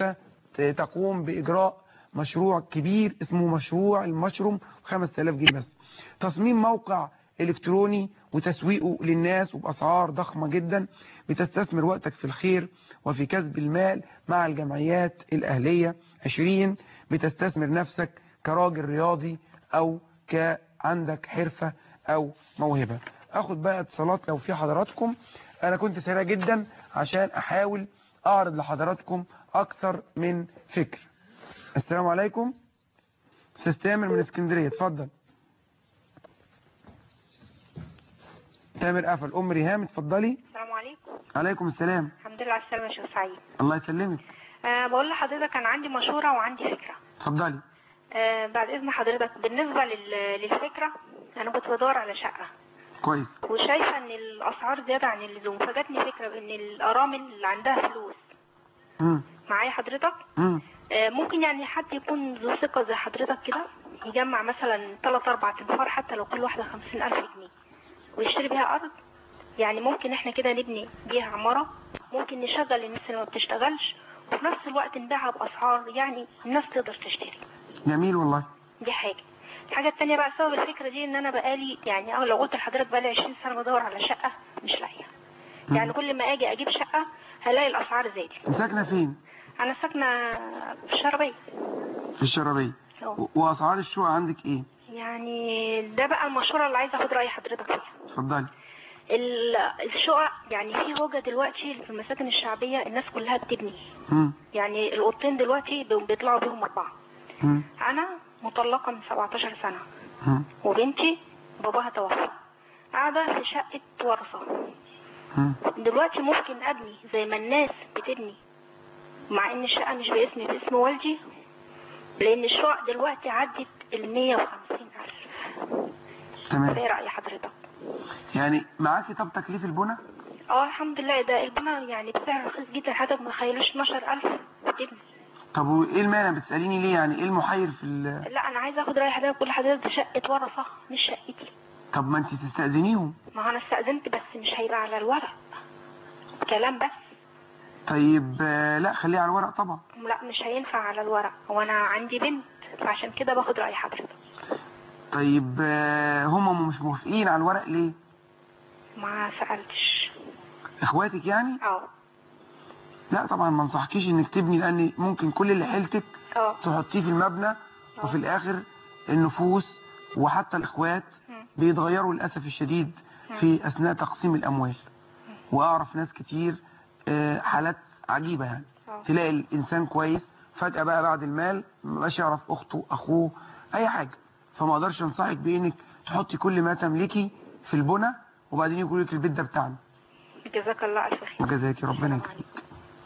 تقوم بإجراء مشروع كبير اسمه مشروع المشروم 5000 جنيه بس تصميم موقع إلكتروني وتسويقه للناس وبأسعار ضخمة جدا بتستثمر وقتك في الخير وفي كسب المال مع الجمعيات الأهلية 20 بتستثمر نفسك كراجل رياضي أو كعندك حرفة أو موهبة أخد بقى اتصالات لو في حضراتكم أنا كنت سريع جدا عشان أحاول أعرض لحضراتكم أكثر من فكر السلام عليكم استاذ تامر من اسكندريه اتفضل تامر قفل ام ريهام اتفضلي السلام عليكم عليكم السلام الحمد لله على السلامة يا شيخ سعيد الله يسلمك أه بقول لحضرتك أنا عندي مشورة وعندي فكرة اتفضلي أه بعد إذن حضرتك بالنسبة لل- للفكرة أنا كنت بدور على شقة كويس وشايفة إن الأسعار زيادة عن اللزوم فجاتني فكرة بإن الأرامل اللي عندها فلوس امم معايا حضرتك امم أه ممكن يعني حد يكون ذو ثقة زي حضرتك كده يجمع مثلا تلات أربع تنفار حتى لو كل واحدة خمسين ألف جنيه ويشتري بيها أرض يعني ممكن احنا كده نبني بيها عمارة ممكن نشغل الناس اللي ما بتشتغلش وفي نفس الوقت نبيعها بأسعار يعني الناس تقدر تشتري جميل والله دي حاجة الحاجة التانية بقى سبب الفكرة دي ان انا بقالي يعني اه لو قلت لحضرتك بقالي 20 سنة بدور على شقة مش لاقية يعني كل ما اجي اجيب شقة هلاقي الاسعار زادت ساكنه فين انا ساكنة في الشربية في الشرابيه أهو. و- واسعار الشقق عندك ايه يعني ده بقى المشورة اللي عايزة اخد رأي حضرتك فيها اتفضلي ال- الشقق يعني في هوجة دلوقتي في المساكن الشعبية الناس كلها بتبني امم يعني الأوضتين دلوقتي بي- بيطلعوا بيهم أربعة امم أنا مطلقة من 17 سنة امم وبنتي باباها توفى قاعدة في شقة ورثة امم دلوقتي ممكن أبني زي ما الناس بتبني مع إن الشقة مش باسمي باسم والدي لأن الشقق دلوقتي عدت ال 150 ألف تمام إيه رأي حضرتك؟ يعني معاكي طب تكليف البنى اه الحمد لله ده البنا يعني بسعر رخيص جدا حضرتك ما تخيلوش 12000 وتبني طب وايه المانع بتساليني ليه يعني ايه المحير في ال... لا انا عايزه اخد راي حضرتك كل حضرتك دي شقه ورثه مش شقتي طب ما انت تستاذنيهم ما هو انا استأذنت بس مش هيبقى على الورق كلام بس طيب آه، لا خليها على الورق طبعا لا مش هينفع على الورق وانا عندي بنت فعشان كده باخد رأي حضرتك طيب آه، هم مش موافقين على الورق ليه ما سألتش اخواتك يعني اه لا طبعا ما انصحكيش انك تبني لان ممكن كل اللي حيلتك اه تحطيه في المبنى وفي الاخر النفوس وحتى الاخوات مم. بيتغيروا للاسف الشديد في اثناء تقسيم الاموال واعرف ناس كتير آه، حالات عجيبة يعني اه تلاقي الانسان كويس فجأة بقى بعد المال مبقاش يعرف اخته اخوه اي حاجة فما اقدرش انصحك بانك تحطي كل ما تملكي في البنى وبعدين يقول لك البيت ده بتاعنا جزاك الله الف خير وجزاكي ربنا السلام يكرمك عليكم.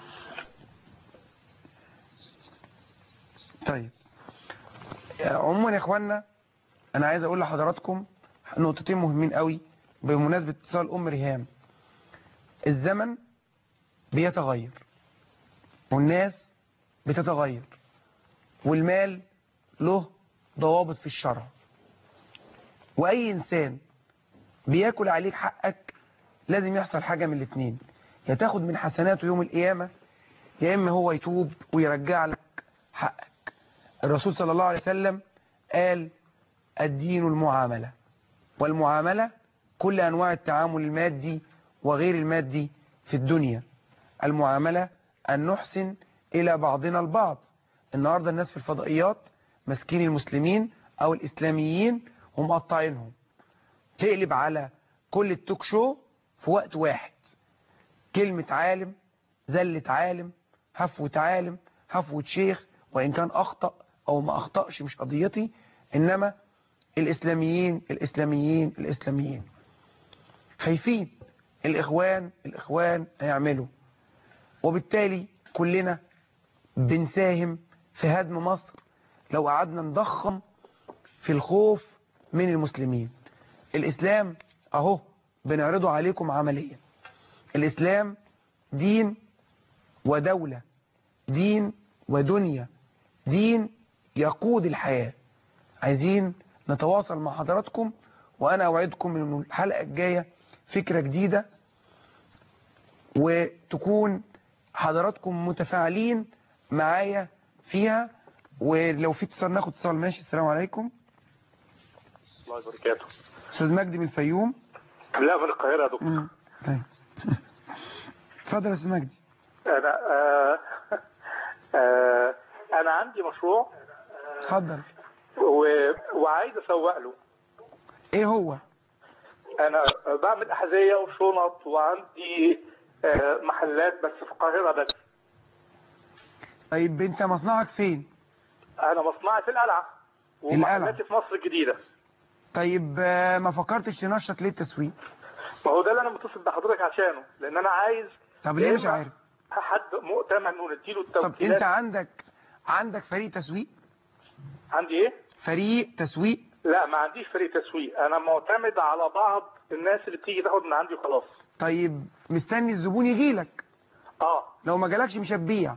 طيب عموما يا اخوانا انا عايز اقول لحضراتكم نقطتين مهمين قوي بمناسبة اتصال ام ريهام الزمن بيتغير والناس بتتغير والمال له ضوابط في الشرع واي انسان بياكل عليك حقك لازم يحصل حاجة من الاتنين يا تاخد من حسناته يوم القيامة يا اما هو يتوب ويرجع لك حقك الرسول صلى الله عليه وسلم قال الدين المعاملة والمعاملة كل أنواع التعامل المادي وغير المادي في الدنيا المعاملة أن نحسن إلى بعضنا البعض النهاردة الناس في الفضائيات ماسكين المسلمين أو الإسلاميين ومقطعينهم تقلب على كل التوك شو في وقت واحد كلمة عالم زلة عالم هفوة عالم هفوة شيخ وإن كان أخطأ أو ما أخطأش مش قضيتي إنما الإسلاميين الإسلاميين الإسلاميين خايفين الإخوان الإخوان هيعملوا وبالتالي كلنا بنساهم في هدم مصر لو قعدنا نضخم في الخوف من المسلمين الإسلام أهو بنعرضه عليكم عمليا الإسلام دين ودولة دين ودنيا دين يقود الحياة عايزين نتواصل مع حضراتكم وأنا أوعدكم أن الحلقة الجاية فكرة جديدة وتكون حضراتكم متفاعلين معايا فيها ولو في اتصال ناخد اتصال ماشي السلام عليكم الله وبركاته استاذ مجدي من الفيوم لا من القاهرة يا دكتور مم. طيب اتفضل يا استاذ مجدي أنا آه آه أنا عندي مشروع اتفضل و... وعايز أسوق له ايه هو أنا بعمل أحذية وشنط وعندي آه محلات بس في القاهرة بس طيب انت مصنعك فين أنا مصنعي في القلعة ومحلاتي في مصر الجديدة طيب آه، ما فكرتش تنشط ليه التسويق ما هو ده اللي أنا متصل بحضرتك عشانه لأن أنا عايز طب ليه مش إما عارف حد مؤتمن ونديله طب التوكيلات انت عندك عندك فريق تسويق عندي إيه؟ فريق تسويق لا ما عنديش فريق تسويق انا معتمد على بعض الناس اللي بتيجي تاخد من عندي وخلاص طيب مستني الزبون يجي لك اه لو ما جالكش مش هتبيع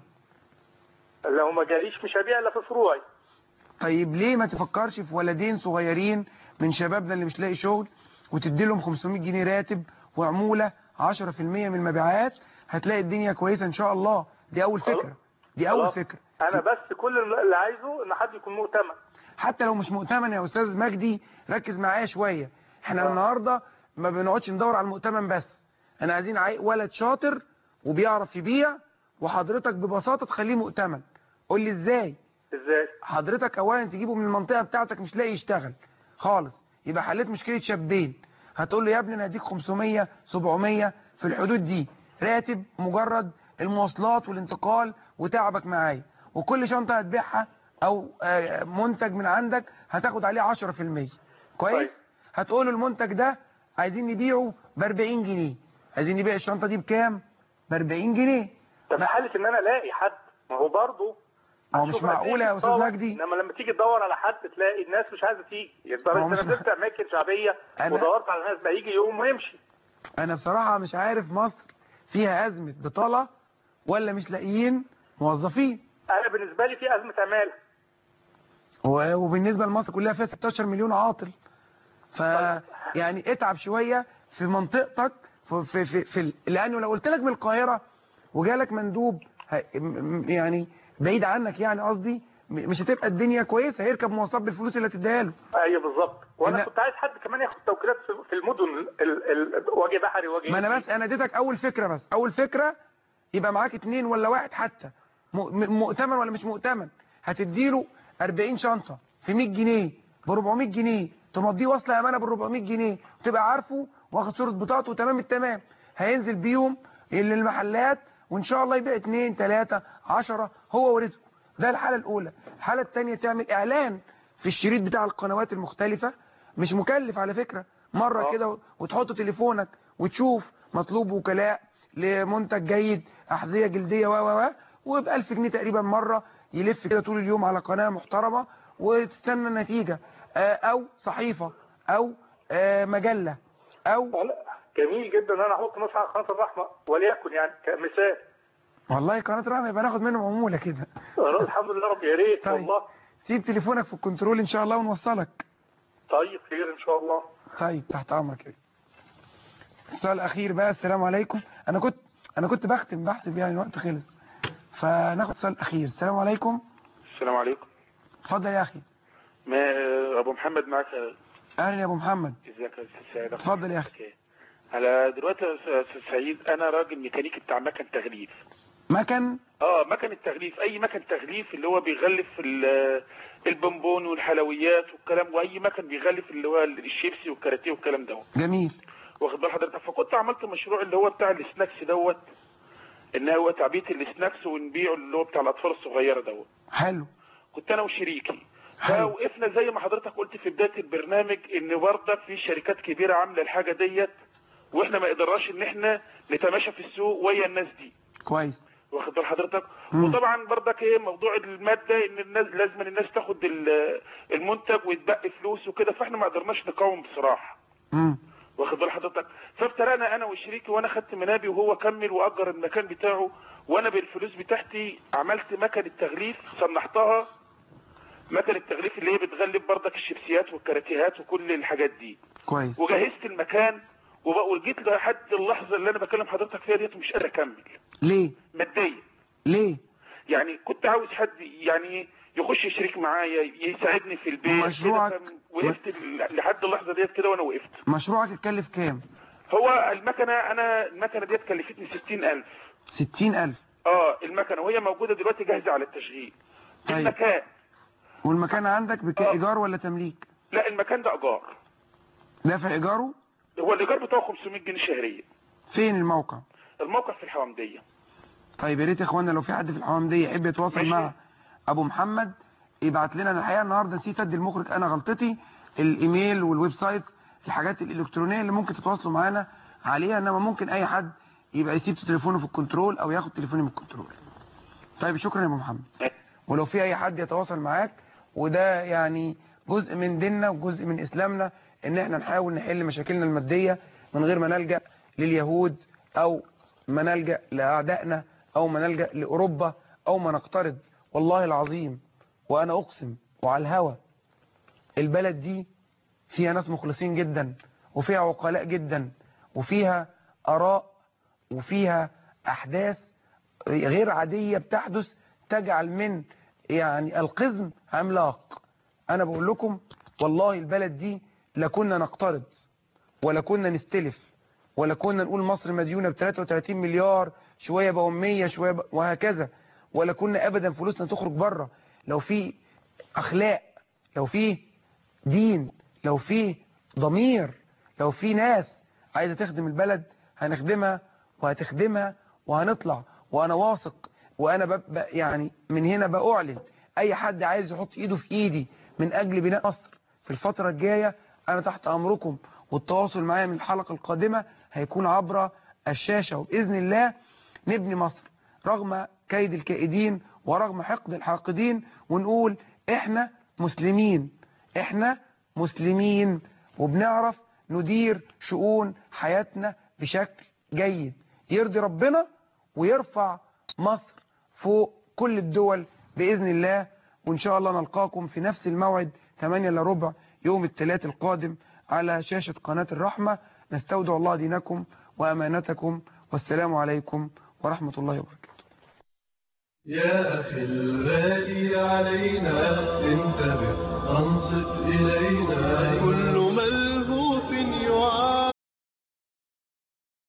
لو ما جاليش مش هبيع الا في فروعي طيب ليه ما تفكرش في ولدين صغيرين من شبابنا اللي مش لاقي شغل وتدي لهم 500 جنيه راتب وعمولة 10% من المبيعات هتلاقي الدنيا كويسة ان شاء الله دي اول فكرة دي اول خلاص. فكرة انا بس كل اللي عايزه ان حد يكون مؤتمن حتى لو مش مؤتمن يا استاذ مجدي ركز معايا شوية احنا آه. النهاردة ما بنقعدش ندور على المؤتمن بس احنا عايزين عي- ولد شاطر وبيعرف يبيع وحضرتك ببساطة تخليه مؤتمن قول لي ازاي ازاي حضرتك اولا تجيبه من المنطقة بتاعتك مش لاقي يشتغل خالص يبقى حليت مشكلة شابين هتقول له يا ابني انا هديك 500 700 في الحدود دي راتب مجرد المواصلات والانتقال وتعبك معايا وكل شنطة هتبيعها او آه، منتج من عندك هتاخد عليه 10% طيب. كويس هتقول له المنتج ده عايزين نبيعه ب 40 جنيه عايزين نبيع الشنطة دي بكام ب 40 جنيه طب في حاله ان انا الاقي حد ما هو برضه ما هو مش هشوف قد إيه معقولة يا استاذ بيتصور. مجدي انما لما تيجي تدور على حد تلاقي الناس مش عايزه تيجي ما هو يعني مش انت نزلت اماكن شعبيه أنا- ودورت على ناس بقى يجي يوم ويمشي انا بصراحة مش عارف مصر فيها ازمة بطالة ولا مش لاقيين موظفين انا بالنسبه لي في ازمه عماله و- وبالنسبة لمصر كلها فيها 16 مليون عاطل ف يعني اتعب شوية في منطقتك في, في, في, في ال- لانه لو قلت لك من القاهرة وجالك مندوب ه- م- م- يعني بعيد عنك يعني قصدي م- مش هتبقى الدنيا كويسة هيركب مواصلات بالفلوس اللي هتديها له ايوه بالظبط وانا لا. كنت عايز حد كمان ياخد توكيلات في- في المدن ال- ال- وجه بحري وجه ما انا بس انا اديتك اول فكرة بس اول فكرة يبقى معاك اتنين ولا واحد حتى م- م- مؤتمن ولا مش مؤتمن هتديله 40 شنطة في 100 جنيه ب 400 جنيه تمضيه وصل امانه ب 400 جنيه وتبقى عارفه واخد صورة بطاقته تمام التمام هينزل بيهم للمحلات وان شاء الله يبيع اتنين تلاتة عشرة هو ورزقه ده الحالة الاولى الحالة التانية تعمل اعلان في الشريط بتاع القنوات المختلفة مش مكلف على فكرة مرة كده وتحط تليفونك وتشوف مطلوب وكلاء لمنتج جيد احذية جلدية و و و وب 1000 جنيه تقريبا مرة يلف كده طول اليوم على قناة محترمة وتستنى النتيجة آه، او صحيفة او آه، مجلة او جميل جدا ان انا احط مثلا على قناه الرحمه وليكن يعني كمثال والله قناة رقم يبقى ناخد منهم عمولة كده الحمد لله رب يا ريت طيب. والله سيب تليفونك في الكنترول ان شاء الله ونوصلك طيب خير ان شاء الله طيب تحت امرك يا السؤال الاخير بقى السلام عليكم انا كنت انا كنت بختم بحسب يعني الوقت خلص فناخد السؤال الاخير السلام عليكم السلام عليكم اتفضل يا اخي ما ابو محمد معك اهلا يا ابو محمد ازيك يا استاذ سعيد اتفضل يا اخي على دلوقتي يا استاذ سعيد انا راجل ميكانيكي بتاع مكن تغليف مكن اه مكن التغليف اي مكن تغليف اللي هو بيغلف ال- البونبون والحلويات والكلام واي مكن بيغلف اللي هو الشيبسي والكاراتيه والكلام ده جميل واخد بال حضرتك فكنت عملت مشروع اللي هو بتاع السناكس دوت ان هو تعبئه السناكس ونبيعه اللي هو بتاع الاطفال الصغيره دوت حلو كنت انا وشريكي حلو. فوقفنا زي ما حضرتك قلت في بدايه البرنامج ان برضك في شركات كبيره عامله الحاجه ديت واحنا ما قدرناش ان احنا نتماشى في السوق ويا الناس دي كويس واخد بال حضرتك مم. وطبعا برضك ايه موضوع الماده ان الناس لازم الناس تاخد ال- المنتج ويتبقى فلوس وكده فاحنا ما قدرناش نقاوم بصراحه امم واخد بال حضرتك فابتدأنا انا وشريكي وانا خدت منابي وهو كمل واجر المكان بتاعه وانا بالفلوس بتاعتي عملت مكن التغليف صنعتها مكن التغليف اللي هي بتغلف برضك الشيبسيات والكاراتيهات وكل الحاجات دي كويس وجهزت المكان وبقى وجيت لحد اللحظه اللي انا بكلم حضرتك فيها ديت مش قادر اكمل ليه ماديا ليه يعني كنت عاوز حد يعني يخش يشرك معايا يساعدني في البيت مشروعك- كده، فاهم؟ وقفت لحد اللحظه ديت كده وانا وقفت مشروعك اتكلف كام هو المكنه انا المكنه ديت كلفتني 60000 60000 اه المكنه وهي موجوده دلوقتي جاهزه على التشغيل طيب المكان والمكان عندك بكايجار ولا تمليك لا المكان ده ايجار دافع ايجاره هو الايجار بتاعه 500 جنيه شهريا فين الموقع الموقع في الحوامديه طيب يا ريت يا اخوانا لو في حد في الحوامديه يحب يتواصل ماشي. مع ابو محمد يبعت لنا أنا الحقيقه النهارده نسيت ادي المخرج انا غلطتي الايميل والويب سايت الحاجات الالكترونيه اللي ممكن تتواصلوا معانا عليها انما ممكن اي حد يبقى يسيب تليفونه في الكنترول او ياخد تليفوني من الكنترول طيب شكرا يا ابو محمد ولو في اي حد يتواصل معاك وده يعني جزء من ديننا وجزء من اسلامنا ان احنا نحاول نحل مشاكلنا الماديه من غير ما نلجا لليهود او ما نلجا لاعدائنا او ما نلجا لاوروبا او ما نقترض والله العظيم وانا اقسم وعلى الهوى البلد دي فيها ناس مخلصين جدا وفيها عقلاء جدا وفيها اراء وفيها احداث غير عادية بتحدث تجعل من يعني القزم عملاق انا بقول لكم والله البلد دي لكنا نقترض ولا كنا نستلف ولا كنا نقول مصر مديونة ب 33 مليار شوية بقوا 100 شوية بقى وهكذا ولا كنا ابدا فلوسنا تخرج بره لو في اخلاق لو في دين لو في ضمير لو في ناس عايزة تخدم البلد هنخدمها وهتخدمها وهنطلع وانا واثق وانا ببقى يعني من هنا بأعلن اي حد عايز يحط ايده في ايدي من اجل بناء مصر في الفترة الجاية انا تحت امركم والتواصل معايا من الحلقة القادمة هيكون عبر الشاشة وبإذن الله نبني مصر رغم كيد الكائدين ورغم حقد الحاقدين ونقول احنا مسلمين احنا مسلمين وبنعرف ندير شؤون حياتنا بشكل جيد يرضي ربنا ويرفع مصر فوق كل الدول بإذن الله وإن شاء الله نلقاكم في نفس الموعد 8 إلا ربع يوم الثلاث القادم على شاشة قناة الرحمة نستودع الله دينكم وأمانتكم والسلام عليكم ورحمة الله وبركاته يا أخي الغالي علينا انتبه